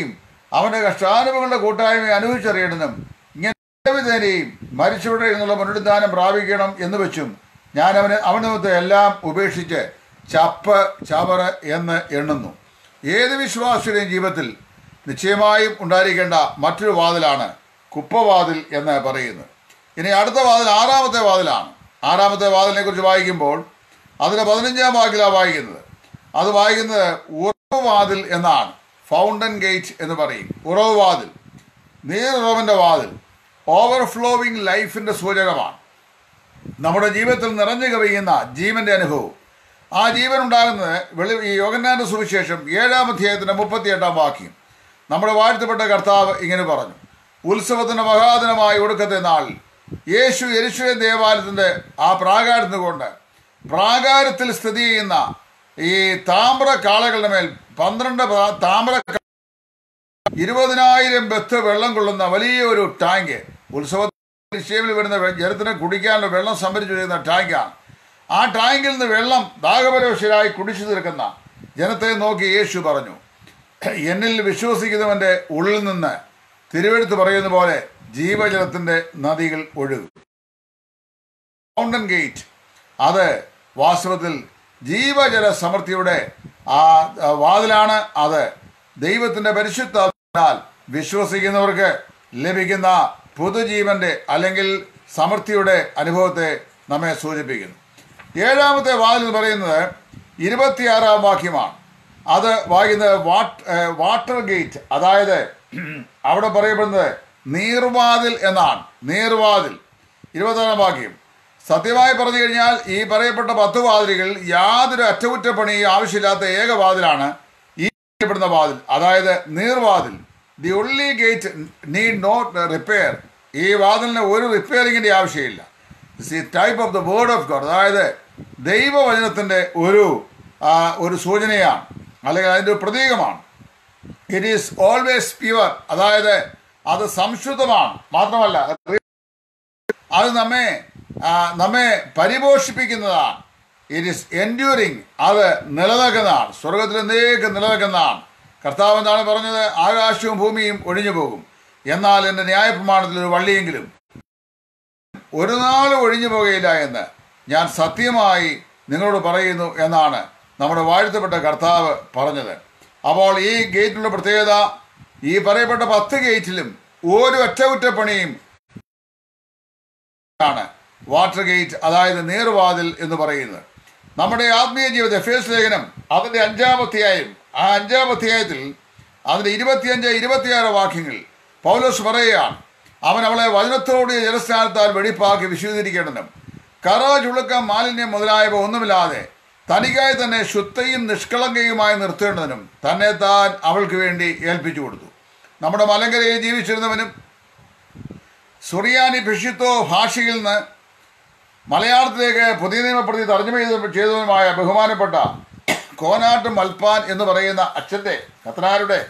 അവന്റെ കഷ്ടാനുഭവങ്ങളുടെ കൂട്ടായ്മയെ അനുഭവിച്ചറിയണമെന്നും ഇങ്ങനെ വിധേനയും മരിച്ചവരുടെ നിന്നുള്ള പുനരുദ്ധാനം പ്രാപിക്കണം എന്ന് വെച്ചും ഞാൻ അവന് അവനത്തെ എല്ലാം ഉപേക്ഷിച്ച് ചപ്പ് ചവറ് എന്ന് എണ്ണുന്നു ഏത് വിശ്വാസിയുടെയും ജീവിതത്തിൽ നിശ്ചയമായും ഉണ്ടായിരിക്കേണ്ട മറ്റൊരു വാതിലാണ് കുപ്പവാതിൽ എന്ന് പറയുന്നത് ഇനി അടുത്ത വാതിൽ ആറാമത്തെ വാതിലാണ് ആറാമത്തെ വാതിലിനെ കുറിച്ച് വായിക്കുമ്പോൾ അതിന് പതിനഞ്ചാം വാക്കിലാണ് വായിക്കുന്നത് അത് വായിക്കുന്നത് ഉറവ് വാതിൽ എന്നാണ് ഫൗണ്ടൻ ഗേറ്റ് എന്ന് പറയും ഉറവ് വാതിൽ നീറുറവിൻ്റെ വാതിൽ ഓവർഫ്ലോവിങ് ലൈഫിൻ്റെ സൂചകമാണ് നമ്മുടെ ജീവിതത്തിൽ നിറഞ്ഞു കവിയുന്ന ജീവന്റെ അനുഭവം ആ ജീവൻ ഉണ്ടാകുന്നത് വെളി ഈ യോഗന്നാന്റെ സുവിശേഷം ഏഴാം അധ്യായത്തിന്റെ മുപ്പത്തിയെട്ടാം വാക്യം നമ്മുടെ വാഴ്ത്തപ്പെട്ട കർത്താവ് ഇങ്ങനെ പറഞ്ഞു ഉത്സവത്തിന്റെ മഹാദിനമായ ഒടുക്കത്തെ നാളിൽ യേശു യെരുശലേം ദേവാലയത്തിന്റെ ആ പ്രാകാരത്തിന് കൊണ്ട് പ്രാകാരത്തിൽ സ്ഥിതി ചെയ്യുന്ന ഈ താമ്ര കാളകളുടെ മേൽ പന്ത്രണ്ട് പ്രാ- താമ്ര ക- ഇരുപതിനായിരം ബത്ത് വെള്ളം കൊള്ളുന്ന വലിയ ഒരു ടാങ്ക് ഉത്സവത്തിൽ ഷേമിൽ വരുന്ന വെ- ജലത്തിന് കുടിക്കാനുള്ള വെള്ളം സംഭരിച്ചു വരുന്ന ടാങ്കാണ് ആ ടാങ്കിൽ നിന്ന് വെള്ളം ദാഹപരവശരായി കുടിച്ചു തീർക്കുന്ന ജനത്തെ നോക്കി യേശു പറഞ്ഞു എന്നിൽ വിശ്വസിക്കുന്നവന്റെ ഉള്ളിൽ നിന്ന് തിരുവെടുത്ത് പറയുന്ന പോലെ ജീവജലത്തിന്റെ നദികൾ ഒഴുകും ഫൗണ്ടൻ ഗേറ്റ് അത് വാസ്തവത്തിൽ ജീവജല സമൃദ്ധിയുടെ ആ ആ, വാതിലാണ് അത് ദൈവത്തിന്റെ പരിശുദ്ധാൽ വിശ്വസിക്കുന്നവർക്ക് ലഭിക്കുന്ന പുതുജീവന്റെ അല്ലെങ്കിൽ സമൃദ്ധിയുടെ അനുഭവത്തെ നമ്മെ സൂചിപ്പിക്കുന്നു ഏഴാമത്തെ വാതിൽ എന്ന് പറയുന്നത് ഇരുപത്തിയാറാം വാക്യമാണ് അത് വായിക്കുന്നത് വാട്ട് ഏഹ്, വാട്ടർ ഗേറ്റ് അതായത് അവിടെ പറയപ്പെടുന്നത് നീർവാതിൽ എന്നാണ് നീർവാതിൽ ഇരുപത്താറാം വാക്യം സത്യമായി പറഞ്ഞു കഴിഞ്ഞാൽ ഈ പറയപ്പെട്ട പത്ത് വാതിലുകൾ യാതൊരു അറ്റകുറ്റപ്പണിയും ആവശ്യമില്ലാത്ത ഏക വാതിലാണ് ഈ പറയപ്പെടുന്ന വാതിൽ അതായത് നീർവാതിൽ the only gate need not repair ഈ വാതിലിന് ഒരു റിപ്പയറിങ്ങിന്റെ ആവശ്യമില്ല the type of the word of God അതായത് ദൈവവചനത്തിന്റെ ഒരു ആ, ഒരു സൂചനയാണ് അല്ലെങ്കിൽ അതിന്റെ ഒരു പ്രതീകമാണ് ഇറ്റ് ഈസ് ഓൾവേസ് പ്യുവർ അതായത് അത് സംശുദ്ധമാണ് മാത്രമല്ല അത് നമ്മെ ആ, നമ്മെ പരിപോഷിപ്പിക്കുന്നതാണ് ഇറ്റ് ഇസ് എൻഡ്യൂറിങ് അത് നിലനിൽക്കുന്നതാണ് സ്വർഗത്തിൽ എന്നേക്കും നിലനിൽക്കുന്നതാണ് കർത്താവ് എന്താണ് പറഞ്ഞത് ആകാശവും ഭൂമിയും ഒഴിഞ്ഞു പോകും എന്നാൽ എൻ്റെ ന്യായപ്രമാണത്തിൽ ഒരു വള്ളിയെങ്കിലും ഒരു നാളും ഒഴിഞ്ഞു പോകുകയില്ല എന്ന് ഞാൻ സത്യമായി നിങ്ങളോട് പറയുന്നു എന്നാണ് നമ്മുടെ വാഴ്ത്തപ്പെട്ട കർത്താവ് പറഞ്ഞത് അപ്പോൾ ഈ ഗേറ്റിലുള്ള പ്രത്യേകത ഈ പറയപ്പെട്ട പത്ത് ഗേറ്റിലും ഒരു അറ്റകുറ്റപ്പണിയും ആണ് വാട്ടർ ഗേറ്റ് അതായത് നീർവാതിൽ എന്ന് പറയുന്നത് നമ്മുടെ ആത്മീയ ജീവിത എഫേസ് ലേഖനം അതിന്റെ അഞ്ചാം അധ്യായം ആ അഞ്ചാം അധ്യായത്തിൽ അതിന്റെ ഇരുപത്തിയഞ്ച് ഇരുപത്തിയാറ് വാക്യങ്ങൾ പൗലോസ് പറയുകയാണ് അവൻ അവളെ വചനത്തോടെ ജലസ്നാനത്താൽ വെടിപ്പാക്കി വിശുദ്ധീകരിക്കേണ്ടതും കറ ചുളുക്കം മാലിന്യം മുതലായവ ഒന്നുമില്ലാതെ തനിക്കായി തന്നെ ശുദ്ധയും നിഷ്കളങ്കയുമായി നിർത്തേണ്ടതിനും തന്നെ താൻ അവൾക്ക് വേണ്ടി ഏൽപ്പിച്ചു കൊടുത്തു നമ്മുടെ മലങ്കരയിൽ ജീവിച്ചിരുന്നവനും സുറിയാനി ഭിഷിത്തോ ഭാഷയിൽ നിന്ന് മലയാളത്തിലേക്ക് പുതിയ നിയമപ്രതി തർജ്ജമ ചെയ്ത ചെയ്തതുമായ ബഹുമാനപ്പെട്ട കോനാട്ട് മൽപ്പാൻ എന്ന് പറയുന്ന അച്ഛൻ്റെ കത്തനാരുടെ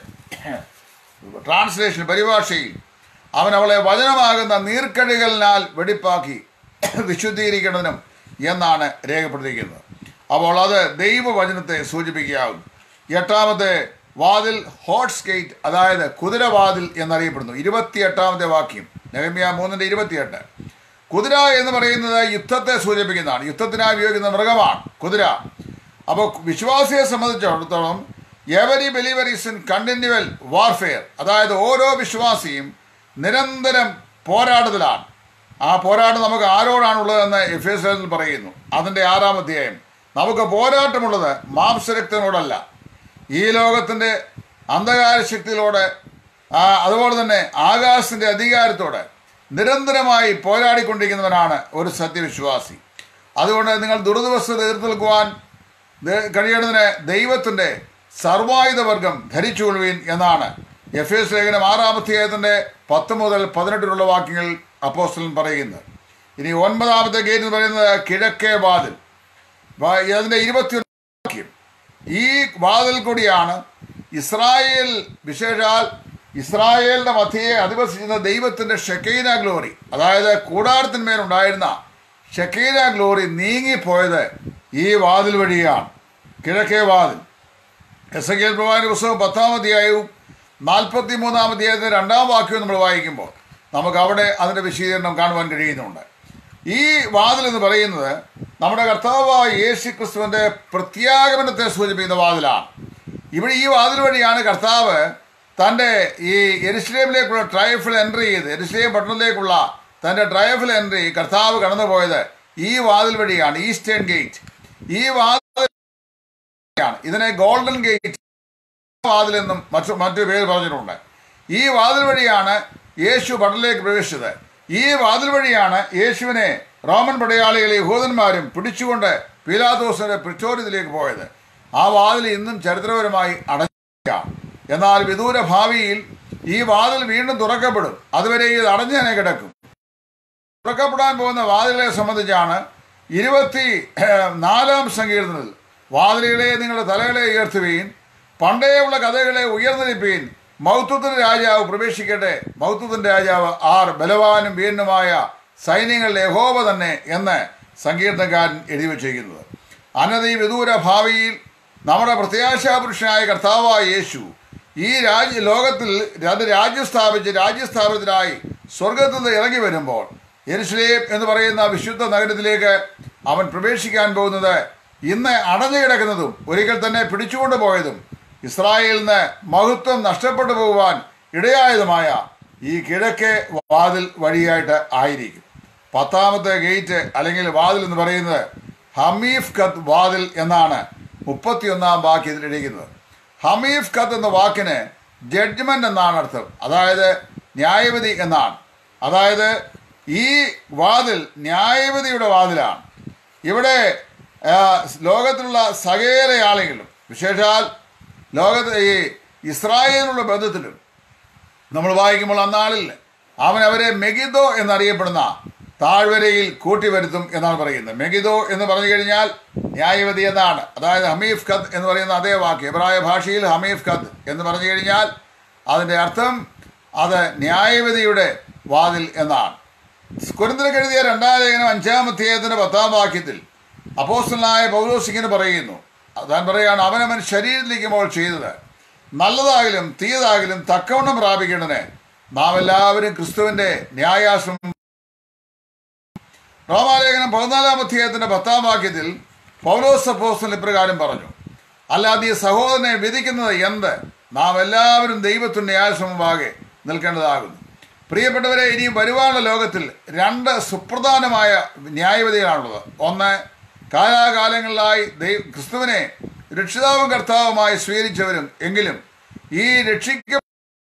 ട്രാൻസ്ലേഷൻ പരിഭാഷയിൽ അവൻ അവളെ വചനമാകുന്ന നീർക്കടികളിനാൽ വെടിപ്പാക്കി വിശുദ്ധീകരിക്കണമെന്നും എന്നാണ് രേഖപ്പെടുത്തിയിരിക്കുന്നത് അപ്പോൾ അത് ദൈവവചനത്തെ സൂചിപ്പിക്കുകയാകും എട്ടാമത്തെ വാതിൽ ഹോട്ട്സ് ഗേറ്റ് അതായത് കുതിരവാതിൽ എന്നറിയപ്പെടുന്നു ഇരുപത്തിയെട്ടാമത്തെ വാക്യം നെഹമ്യ മൂന്നിന്റെ ഇരുപത്തിയെട്ട് കുതിര എന്ന് പറയുന്നത് യുദ്ധത്തെ സൂചിപ്പിക്കുന്നതാണ് യുദ്ധത്തിനായി ഉപയോഗിക്കുന്ന മൃഗമാണ് കുതിര അപ്പോൾ വിശ്വാസിയെ സംബന്ധിച്ചിടത്തോളം every believer is in continual warfare അതായത് ഓരോ വിശ്വാസിയും നിരന്തരം പോരാട്ടത്തിലാണ് ആ പോരാട്ടം നമുക്ക് ആരോടാണുള്ളതെന്ന് എഫ് എസ് എൽ പറയുന്നു അതിൻ്റെ ആറാം അധ്യായം നമുക്ക് പോരാട്ടമുള്ളത് മാംസരക്തനോടല്ല ഈ ലോകത്തിൻ്റെ അന്ധകാര ശക്തിയിലൂടെ ആ, അതുപോലെ തന്നെ ആകാശത്തിൻ്റെ അധികാരത്തോടെ നിരന്തരമായി പോരാടിക്കൊണ്ടിരിക്കുന്നവനാണ് ഒരു സത്യവിശ്വാസി അതുകൊണ്ട് നിങ്ങൾ ദുർദിവസത്തെ എതിർത്ത് നിൽക്കുവാൻ ദ- കഴിയേണ്ടതിന് ദൈവത്തിൻ്റെ സർവായുധ വർഗം ധരിച്ചുകൊള്ളുവീൻ എന്നാണ് എഫ് എസ് ലേഖനം ആറാമധ്യായത്തിൻ്റെ പത്ത് മുതൽ പതിനെട്ടിലുള്ള വാക്യങ്ങൾ അപ്പോസ്റ്റലൻ പറയുന്നത് ഇനി ഒൻപതാമത്തെ ഗേറ്റ് എന്ന് പറയുന്നത് കിഴക്കേ വാതിൽ വാ- അതിൻ്റെ ഇരുപത്തി വാക്യം ഈ വാതിൽ കൂടിയാണ് ഇസ്രായേൽ വിശേഷാൽ ഇസ്രായേലിന്റെ മധ്യയെ അധിവസിക്കുന്ന ദൈവത്തിന്റെ ഷെക്കൈന ഗ്ലോറി അതായത് കൂടാരത്തിന്മേലുണ്ടായിരുന്ന ഷെക്കൈന ഗ്ലോറി നീങ്ങിപ്പോയത് ഈ വാതിൽ വഴിയാണ് കിഴക്കേ വാതിൽ എസ് എ കെ പ്രവാചന പുസ്തകം പത്താം അധ്യായവും നാൽപ്പത്തി മൂന്നാം അധ്യായത്തിന്റെ രണ്ടാം വാക്യം നമ്മൾ വായിക്കുമ്പോൾ നമുക്ക് അവിടെ അതിൻ്റെ വിശദീകരണം കാണുവാൻ കഴിയുന്നുണ്ട് ഈ വാതിൽ എന്ന് പറയുന്നത് നമ്മുടെ കർത്താവായ യേശു ക്രിസ്തുവിൻ്റെ പ്രത്യാഗമനത്തെ സൂചിപ്പിക്കുന്ന വാതിലാണ് ഇവിടെ ഈ വാതിൽ വഴിയാണ് കർത്താവ് തൻ്റെ ഈ എരുസലേമിലേക്കുള്ള ട്രയഫിൽ എൻട്രി ചെയ്ത് എരുസലേം പട്ടണത്തിലേക്കുള്ള തൻ്റെ ട്രയഫിൽ എൻട്രി കർത്താവ് കടന്നുപോയത് ഈ വാതിൽ വഴിയാണ് ഈസ്റ്റേൺ ഗേറ്റ് ഈ വാതിൽ ആണ് ഇതിനെ ഗോൾഡൻ ഗേറ്റ് വാതിൽ എന്നും മറ്റു മറ്റു പേര് പറഞ്ഞിട്ടുണ്ട് ഈ വാതിൽ വഴിയാണ് യേശു പട്ടണത്തിലേക്ക് പ്രവേശിച്ചത് ഈ വാതിൽ വഴിയാണ് യേശുവിനെ റോമൻ പടയാളികളെ യഹൂദന്മാരും പിടിച്ചുകൊണ്ട് പീലാദോസിന്റെ പ്രചോരിതയിലേക്ക് പോയത് ആ വാതിൽ ഇന്നും ചരിത്രപരമായി അടഞ്ഞ എന്നാൽ വിദൂര ഭാവിയിൽ ഈ വാതിൽ വീണ്ടും തുറക്കപ്പെടും അതുവരെ ഇത് അടഞ്ഞു തന്നെ കിടക്കും തുറക്കപ്പെടാൻ പോകുന്ന വാതിലുകളെ സംബന്ധിച്ചാണ് ഇരുപത്തി ഏഹ്, നാലാം സങ്കീർത്തനത്തിൽ വാതിലുകളെ നിങ്ങളുടെ തലകളെ ഉയർത്തുകയും പണ്ടേയുള്ള കഥകളെ ഉയർന്നിരിപ്പീൻ മൗത്വത്തിന്റെ രാജാവ് പ്രവേശിക്കട്ടെ മൗത്വത്തിന്റെ രാജാവ് ആർ ബലവാനും വീരനുമായ സൈന്യങ്ങളുടെ യഹോവ തന്നെ എന്ന് സങ്കീർത്തനക്കാരൻ എഴുതി വച്ചിരിക്കുന്നത് അനധി വിദൂര ഭാവിയിൽ നമ്മുടെ പ്രത്യാശാപുരുഷനായ കർത്താവായ യേശു ഈ രാജ്യ ലോകത്തിൽ അത് രാജ്യം സ്ഥാപിച്ച് രാജ്യസ്ഥാപനത്തിനായി സ്വർഗത്തിൽ നിന്ന് ഇറങ്ങി വരുമ്പോൾ യെരുസലേം എന്ന് പറയുന്ന വിശുദ്ധ നഗരത്തിലേക്ക് അവൻ പ്രവേശിക്കാൻ പോകുന്നത് ഇന്ന് അടഞ്ഞു കിടക്കുന്നതും ഒരിക്കൽ തന്നെ പിടിച്ചുകൊണ്ടു പോയതും ഇസ്രായേലിന് മഹത്വം നഷ്ടപ്പെട്ടു പോകുവാൻ ഇടയായതുമായ ഈ കിഴക്കേ വാതിൽ വഴിയായിട്ട് ആയിരിക്കും പത്താമത്തെ ഗേറ്റ് അല്ലെങ്കിൽ വാതിൽ എന്ന് പറയുന്നത് ഹമീഫ് ഖത്ത് വാതിൽ എന്നാണ് മുപ്പത്തിയൊന്നാം വാക്യത്തിൽ എഴുതിക്കുന്നത് ഹമീഫ് ഖത്ത് എന്ന വാക്കിന് ജഡ്ജ്മെന്റ് എന്നാണ് അർത്ഥം അതായത് ന്യായവിധി എന്നാണ് അതായത് ഈ വാതിൽ ന്യായവിധിയുടെ വാതിലാണ് ഇവിടെ ആ, ലോകത്തിലുള്ള സകല ആളുകളും വിശേഷാൽ ലോകത്ത് ഈ ഇസ്രായേലിനുള്ള ബന്ധത്തിലും നമ്മൾ വായിക്കുമ്പോൾ അന്നാളിൽ അവൻ അവരെ മെഗിദോ എന്നറിയപ്പെടുന്ന താഴ്വരയിൽ കൂട്ടിവരുത്തും എന്നാണ് പറയുന്നത് മെഗിദോ എന്ന് പറഞ്ഞു കഴിഞ്ഞാൽ ന്യായവതി എന്നാണ് അതായത് ഹമീഫ് ഖത്ത് എന്ന് പറയുന്ന അതേ വാക്ക് എബ്രായ ഭാഷയിൽ ഹമീഫ് ഖത്ത് എന്ന് പറഞ്ഞു കഴിഞ്ഞാൽ അതിൻ്റെ അർത്ഥം അത് ന്യായവതിയുടെ വാതിൽ എന്നാണ് കുരുന്നിന് എഴുതിയ രണ്ടാം ലേഖനം അഞ്ചാം അധ്യായത്തിന്റെ പത്താം വാക്യത്തിൽ അപ്പോസ്റ്റലായ പൗലോസിങ്ങിന് പറയുന്നു താൻ പറയുകയാണ് അവനവൻ ശരീരത്തിലിരിക്കുമ്പോൾ ചെയ്തത് നല്ലതാകിലും തീയതാകിലും തക്കവണ്ണം പ്രാപിക്കേണ്ടതിന് നാം എല്ലാവരും ക്രിസ്തുവിന്റെ ന്യായാശ്രമം റോമാലേഖനം പതിനാലാം അധ്യായത്തിന്റെ പത്താം വാക്യത്തിൽ പൗലോസ് അപ്പോസ്റ്റൽ ഇപ്രകാരം പറഞ്ഞു അല്ലാതെ ഈ സഹോദരനെ വിധിക്കുന്നത് എന്ത് നാം എല്ലാവരും ദൈവത്തിന്റെ ന്യായാശ്രമമാകെ നിൽക്കേണ്ടതാകുന്നു പ്രിയപ്പെട്ടവരെ ഇനിയും വരുവാനുള്ള ലോകത്തിൽ രണ്ട് സുപ്രധാനമായ ന്യായവിധികളാണുള്ളത് ഒന്ന് കാലാകാലങ്ങളിലായി ദൈവ ക്രിസ്തുവിനെ രക്ഷിതാവും കർത്താവുമായി സ്വീകരിച്ചവരും എങ്കിലും ഈ രക്ഷിക്ക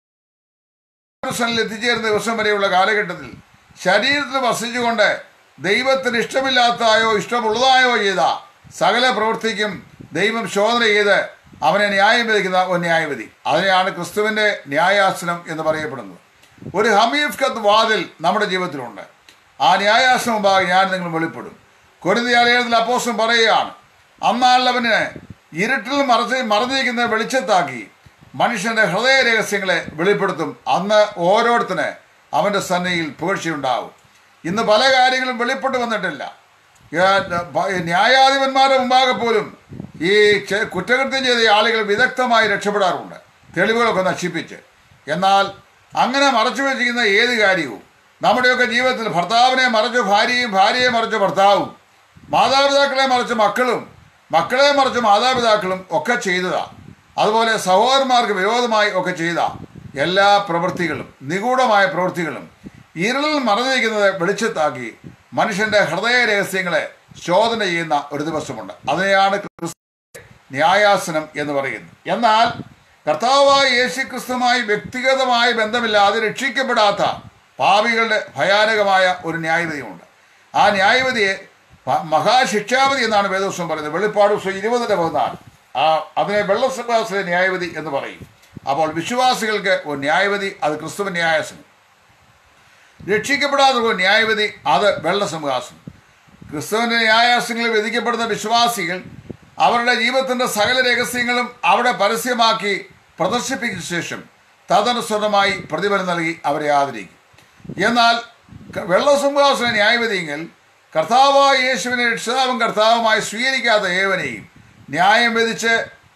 എത്തിച്ചേരുന്ന ദിവസം വരെയുള്ള കാലഘട്ടത്തിൽ ശരീരത്തിൽ വസിച്ചുകൊണ്ട് ദൈവത്തിന് ഇഷ്ടമില്ലാത്തതായോ ഇഷ്ടമുള്ളതായോ ചെയ്ത സകല പ്രവൃത്തിക്കും ദൈവം ശോധന ചെയ്ത് അവനെ ന്യായം വിധിക്കുന്ന ഒരു ന്യായവിധി അതിനെയാണ് ക്രിസ്തുവിന്റെ ന്യായാസനം എന്ന് പറയപ്പെടുന്നത് ഒരു ഹമീഫ് കത്ത് വാതിൽ നമ്മുടെ ജീവിതത്തിലുണ്ട് ആ ന്യായാസനം മുമ്പാകെ ഞാൻ നിങ്ങൾ വെളിപ്പെടും കൊരിന്തിയാലയത്തിൽ അപ്പോസം പറയുകയാണ് അന്നാളവന് ഇരുട്ടിൽ മറച്ച് മറഞ്ഞിരിക്കുന്ന വെളിച്ചത്താക്കി മനുഷ്യന്റെ ഹൃദയ രഹസ്യങ്ങളെ വെളിപ്പെടുത്തും അന്ന് ഓരോരുത്തന് അവന്റെ സന്നയിൽ പുകഴ്ചയുണ്ടാവും ഇന്ന് പല കാര്യങ്ങളും വെളിപ്പെട്ട് വന്നിട്ടില്ല ഏ, ഭ- ന്യായാധിപന്മാരുടെ മുമ്പാകെ പോലും ഈ ചെ- കുറ്റകൃത്യം ചെയ്ത ആളുകൾ വിദഗ്ധമായി രക്ഷപ്പെടാറുണ്ട് തെളിവുകളൊക്കെ നശിപ്പിച്ച് എന്നാൽ അങ്ങനെ മറച്ചു വെച്ചിരിക്കുന്ന ഏത് കാര്യവും നമ്മുടെയൊക്കെ ജീവിതത്തിൽ ഭർത്താവിനെ മറച്ചു ഭാര്യയും ഭാര്യയെ മറച്ചു ഭർത്താവും മാതാപിതാക്കളെ മറിച്ച് മക്കളും മക്കളെ മറിച്ച് മാതാപിതാക്കളും ഒക്കെ ചെയ്തതാ അതുപോലെ സഹോദരന്മാർക്ക് വിരോധമായി ഒക്കെ ചെയ്ത എല്ലാ പ്രവൃത്തികളും നിഗൂഢമായ പ്രവൃത്തികളും ഇരുളിൽ മറഞ്ഞിരിക്കുന്നത് വെളിച്ചത്താക്കി മനുഷ്യന്റെ ഹൃദയ രഹസ്യങ്ങളെ ശോധന ചെയ്യുന്ന ഒരു ദിവസമുണ്ട് അതിനെയാണ് ക്രിസ്തു ന്യായാസനം എന്ന് പറയുന്നു എന്നാൽ കർത്താവായ യേശു ക്രിസ്തുമായി വ്യക്തിഗതമായ ബന്ധമില്ലാതെ രക്ഷിക്കപ്പെടാത്ത പാപികളുടെ ഭയാനകമായ ഒരു ന്യായവിധിയുണ്ട് ആ ന്യായവിധിയെ പ- മഹാശിക്ഷാവിധി എന്നാണ് വേദോത്സവം പറയുന്നത് വെളിപ്പാട് ദിവസം ഇരുപതിന്റെ പതിനാല് ആ അതിനെ വെള്ളസഭാസിലെ ന്യായവിധി എന്ന് പറയും അപ്പോൾ വിശ്വാസികൾക്ക് ഒരു ന്യായവിധി അത് ക്രിസ്തുവ ന്യായാസനം രക്ഷിക്കപ്പെടാത്ത ഒരു ന്യായവിധി അത് വെള്ളസിംഹാസനം ക്രിസ്തുവിന്റെ ന്യായാസനങ്ങളിൽ വിധിക്കപ്പെടുന്ന വിശ്വാസികൾ അവരുടെ ജീവിതത്തിന്റെ സകല രഹസ്യങ്ങളും അവിടെ പരസ്യമാക്കി പ്രദർശിപ്പിച്ച ശേഷം തദനുസൃതമായി പ്രതിഫലം നൽകി അവരെ ആദരിക്കും എന്നാൽ ക- വെള്ളസിംഹാസന ന്യായവിധിയെങ്കിൽ കർത്താവായ യേശുവിനെ രക്ഷിതാവും കർത്താവുമായി സ്വീകരിക്കാത്ത ഏവനെയും ന്യായം വിധിച്ച്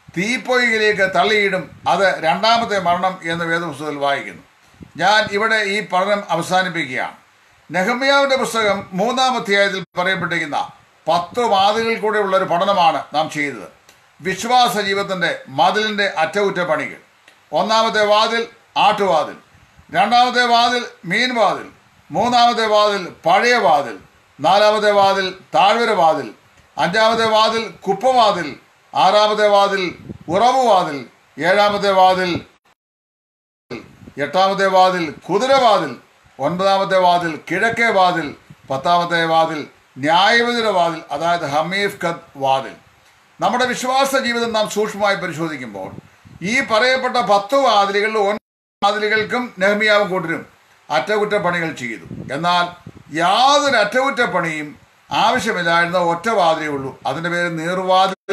തീപ്പൊയ്കയിലേക്ക് തള്ളിയിടും അത് രണ്ടാമത്തെ മരണം എന്ന് വേദപുസ്തകത്തിൽ വായിക്കുന്നു ഞാൻ ഇവിടെ ഈ പഠനം അവസാനിപ്പിക്കുകയാണ് നെഹമ്യാവിന്റെ പുസ്തകം മൂന്നാം അധ്യായത്തിൽ പറയപ്പെട്ടിരിക്കുന്ന പത്ത് വാതിലിൽ കൂടെയുള്ള ഒരു പഠനമാണ് നാം ചെയ്തത് വിശ്വാസ ജീവിതത്തിന്റെ മതിലിന്റെ അറ്റകുറ്റപ്പണികൾ ഒന്നാമത്തെ വാതിൽ ആട്ടുവാതിൽ രണ്ടാമത്തെ വാതിൽ മീൻ വാതിൽ മൂന്നാമത്തെ വാതിൽ പഴയ വാതിൽ നാലാമത്തെ വാതിൽ താഴ്വര വാതിൽ അഞ്ചാമത്തെ വാതിൽ കുപ്പവാതിൽ ആറാമത്തെ വാതിൽ ഉറവുവാതിൽ ഏഴാമത്തെ വാതിൽ എട്ടാമത്തെ വാതിൽ കുതിരവാതിൽ ഒൻപതാമത്തെ വാതിൽ കിഴക്കേ വാതിൽ പത്താമത്തെ വാതിൽ ന്യായവിധിയുടെ വാതിൽ അതായത് ഹമീഫ് ഖദ് വാതിൽ നമ്മുടെ വിശ്വാസ ജീവിതം നാം സൂക്ഷ്മമായി പരിശോധിക്കുമ്പോൾ ഈ പറയപ്പെട്ട പത്ത് വാതിലുകളിൽ ഒൻപത് വാതിലുകൾക്കും നെഹ്മിയാവും കൂട്ടരും അറ്റകുറ്റപ്പണികൾ ചെയ്തു എന്നാൽ യാതൊരു അറ്റകുറ്റപ്പണിയും ആവശ്യമില്ലായിരുന്ന ഒറ്റ വാതിലേ ഉള്ളൂ അതിന്റെ പേര് നീർവാതിൽ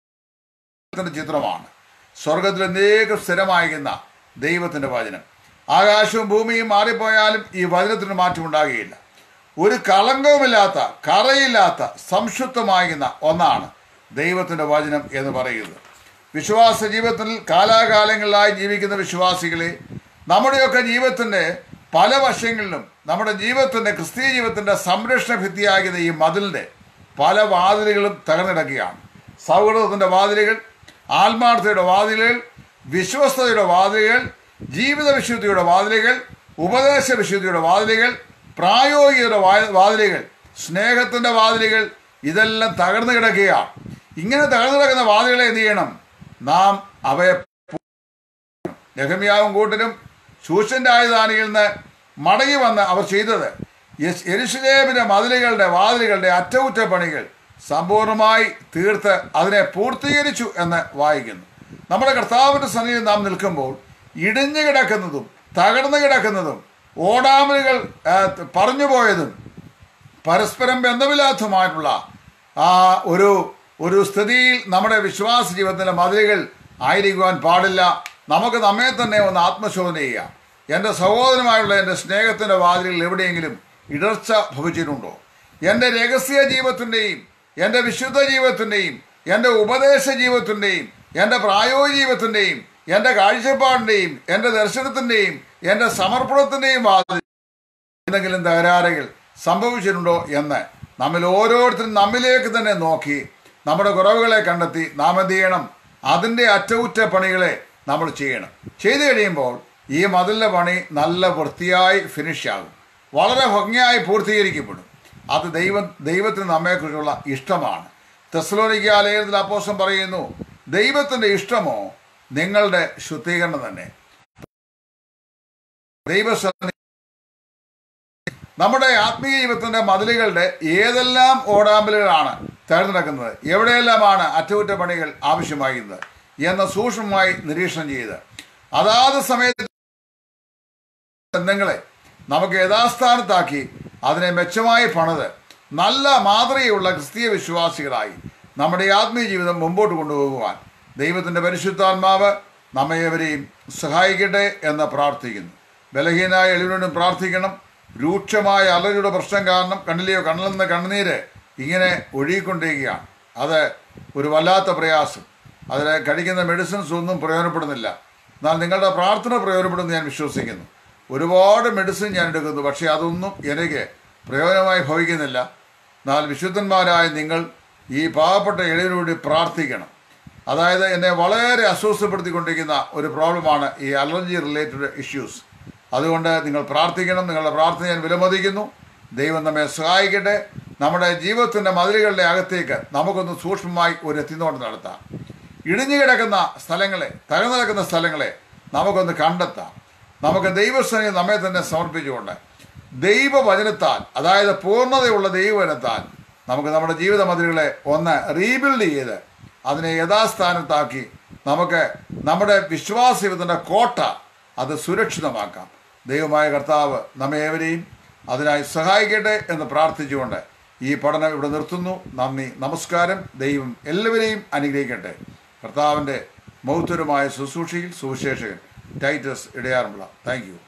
ചിത്രമാണ് സ്വർഗത്തിൽ എന്നേക്കും സ്ഥിരമായിരിക്കുന്ന ദൈവത്തിന്റെ വചനം ആകാശവും ഭൂമിയും മാറിപ്പോയാലും ഈ വചനത്തിന് മാറ്റമുണ്ടാകുകയില്ല ഒരു കളങ്കവുമില്ലാത്ത കറയില്ലാത്ത സംശുദ്ധമാകുന്ന ഒന്നാണ് ദൈവത്തിന്റെ വചനം എന്ന് പറയുന്നത് വിശ്വാസ ജീവിതത്തിൽ കാലാകാലങ്ങളിലായി ജീവിക്കുന്ന വിശ്വാസികളെ നമ്മുടെയൊക്കെ ജീവിതത്തിന്റെ പല വശങ്ങളിലും നമ്മുടെ ജീവിതത്തിന്റെ ക്രിസ്തീയ ജീവിതത്തിന്റെ സംരക്ഷണ ഭിത്തിയാകുന്ന ഈ മതിലിന്റെ പല വാതിലുകളും തകർന്നിടക്കുകയാണ് സൗഹൃദത്തിന്റെ വാതിലുകൾ ആത്മാർത്ഥതയുടെ വാതിലുകൾ വിശ്വസ്തയുടെ വാതിലുകൾ ജീവിത വിശുദ്ധിയുടെ വാതിലുകൾ ഉപദേശ വിശുദ്ധിയുടെ വാതിലുകൾ പ്രായോഗികയുടെ വാ- വാതിലുകൾ സ്നേഹത്തിന്റെ വാതിലുകൾ ഇതെല്ലാം തകർന്നു കിടക്കുകയാണ് ഇങ്ങനെ തകർന്നു കിടക്കുന്ന വാതിലുകളെ എന്ത് ചെയ്യണം നാം അവയെ നെഹമ്യാവും കൂട്ടരും ശൂഷന്റെ ആയുധാനിയിൽ നിന്ന് മടങ്ങി വന്ന് അവർ ചെയ്തത് യെസ്- യെരുശലേമിന്റെ മതിലുകളുടെ വാതിലുകളുടെ അറ്റകുറ്റപ്പണികൾ സമ്പൂർണ്ണമായി തീർത്ത് അതിനെ പൂർത്തീകരിച്ചു എന്ന് വായിക്കുന്നു നമ്മുടെ കർത്താവിന്റെ സന്നിധിയിൽ നാം നിൽക്കുമ്പോൾ ഇടിഞ്ഞു കിടക്കുന്നതും തകർന്നു കിടക്കുന്നതും ഓടാമലുകൾ ആ, പറഞ്ഞുപോയതും പരസ്പരം ബന്ധമില്ലാത്തതുമായിട്ടുള്ള ആ ഒരു ഒരു സ്ഥിതിയിൽ നമ്മുടെ വിശ്വാസ ജീവിതത്തിലെ മതിലുകൾ ആയിരിക്കുവാൻ പാടില്ല നമുക്ക് നമ്മെ തന്നെ ഒന്ന് ആത്മശോധന ചെയ്യാം എൻ്റെ സഹോദരമായുള്ള എൻ്റെ സ്നേഹത്തിൻ്റെ വാതിലുകൾ എവിടെയെങ്കിലും ഇടർച്ച ഭവിച്ചിട്ടുണ്ടോ എൻ്റെ രഹസ്യ ജീവിതത്തിൻ്റെയും എൻ്റെ വിശുദ്ധ ജീവിതത്തിൻ്റെയും എൻ്റെ ഉപദേശ ജീവിതത്തിൻ്റെയും എൻ്റെ പ്രായോഗിക ജീവിതത്തിൻ്റെയും എൻ്റെ കാഴ്ചപ്പാടിൻ്റെയും എൻ്റെ ദർശനത്തിൻ്റെയും എൻ്റെ സമർപ്പണത്തിൻ്റെയും വാതിൽ എന്തെങ്കിലും തകരാറുകൾ സംഭവിച്ചിട്ടുണ്ടോ എന്ന് നമ്മിൽ ഓരോരുത്തരും നമ്മിലേക്ക് തന്നെ നോക്കി നമ്മുടെ കുറവുകളെ കണ്ടെത്തി നാം എന്ത് ചെയ്യണം അതിൻ്റെ അറ്റകുറ്റപ്പണികളെ നമ്മൾ ചെയ്യണം ചെയ്തു കഴിയുമ്പോൾ ഈ മതിലിൻ്റെ പണി നല്ല വൃത്തിയായി ഫിനിഷ് ആകും വളരെ ഭംഗിയായി പൂർത്തീകരിക്കപ്പെടും അത് ദൈവം ദൈവത്തിന് നമ്മെക്കുറിച്ചുള്ള ഇഷ്ടമാണ് തെസ്ലോനിക്ക ലേഖനത്തിൽ അപ്പോസം പറയുന്നു ദൈവത്തിൻ്റെ ഇഷ്ടമോ നിങ്ങളുടെ ശുദ്ധീകരണം തന്നെ ദൈവസന്നി നമ്മുടെ ആത്മീയ ജീവിതത്തിന്റെ മതിലുകളുടെ ഏതെല്ലാം ഓടാമ്പലുകളാണ് തകർന്നിടക്കുന്നത് എവിടെയെല്ലാമാണ് അറ്റകുറ്റപ്പണികൾ ആവശ്യമാകുന്നത് എന്ന് സൂക്ഷ്മമായി നിരീക്ഷണം ചെയ്ത് അതാത് സമയത്ത് ബന്ധങ്ങളെ നമുക്ക് യഥാസ്ഥാനത്താക്കി അതിനെ മെച്ചമായി പണിത് നല്ല മാതൃകയുള്ള ക്രിസ്തീയ വിശ്വാസികളായി നമ്മുടെ ആത്മീയ ജീവിതം മുമ്പോട്ട് കൊണ്ടുപോകുവാൻ ദൈവത്തിൻ്റെ പരിശുദ്ധാത്മാവ് നമ്മയെവരെയും സഹായിക്കട്ടെ എന്ന് പ്രാർത്ഥിക്കുന്നു ബലഹീനായ എളിവനോടും പ്രാർത്ഥിക്കണം രൂക്ഷമായ അലറിയുടെ പ്രശ്നം കാരണം കണ്ണിലെയോ കണ്ണിൽ നിന്ന് കണ്ണുനീര് ഇങ്ങനെ ഒഴുകിക്കൊണ്ടിരിക്കുകയാണ് അത് ഒരു വല്ലാത്ത പ്രയാസം അതിൽ കഴിക്കുന്ന മെഡിസിൻസ് ഒന്നും പ്രയോജനപ്പെടുന്നില്ല എന്നാൽ നിങ്ങളുടെ പ്രാർത്ഥന പ്രയോജനപ്പെടുമെന്ന് ഞാൻ വിശ്വസിക്കുന്നു ഒരുപാട് മെഡിസിൻ ഞാൻ എടുക്കുന്നു പക്ഷേ അതൊന്നും എനിക്ക് പ്രയോജനമായി ഭവിക്കുന്നില്ല എന്നാൽ വിശുദ്ധന്മാരായ നിങ്ങൾ ഈ പാവപ്പെട്ട എളിവിനുവേണ്ടി പ്രാർത്ഥിക്കണം അതായത് എന്നെ വളരെ അസ്വസ്ഥപ്പെടുത്തിക്കൊണ്ടിരിക്കുന്ന ഒരു പ്രോബ്ലമാണ് ഈ അലർജി റിലേറ്റഡ് ഇഷ്യൂസ് അതുകൊണ്ട് നിങ്ങൾ പ്രാർത്ഥിക്കണം നിങ്ങളുടെ പ്രാർത്ഥന ഞാൻ വിലമതിക്കുന്നു ദൈവം നമ്മെ സഹായിക്കട്ടെ നമ്മുടെ ജീവിതത്തിൻ്റെ മതിലുകളുടെ അകത്തേക്ക് നമുക്കൊന്ന് സൂക്ഷ്മമായി ഒരു എത്തിനോട്ടം നടത്താം ഇടിഞ്ഞു കിടക്കുന്ന സ്ഥലങ്ങളെ തകർന്നു കിടക്കുന്ന സ്ഥലങ്ങളെ നമുക്കൊന്ന് കണ്ടെത്താം നമുക്ക് ദൈവസ്ഥനെ നമ്മെ തന്നെ സമർപ്പിച്ചുകൊണ്ട് ദൈവവചനത്താൽ അതായത് പൂർണ്ണതയുള്ള ദൈവവചനത്താൽ നമുക്ക് നമ്മുടെ ജീവിത മതിലുകളെ ഒന്ന് റീബിൽഡ് ചെയ്ത് അതിനെ യഥാസ്ഥാനത്താക്കി നമുക്ക് നമ്മുടെ വിശ്വാസത്തിന്റെ കോട്ട അത് സുരക്ഷിതമാക്കാം ദൈവമായ കർത്താവ് നമ്മേവരെയും അതിനായി സഹായിക്കട്ടെ എന്ന് പ്രാർത്ഥിച്ചുകൊണ്ട് ഈ പഠനം ഇവിടെ നിർത്തുന്നു നന്ദി നമസ്കാരം ദൈവം എല്ലാവരെയും അനുഗ്രഹിക്കട്ടെ കർത്താവിൻ്റെ മൗത്തരമായ ശുശ്രൂഷയിൽ സുവിശേഷകൻ ടൈറ്റസ് ഇടയാറുമുള്ള താങ്ക് യു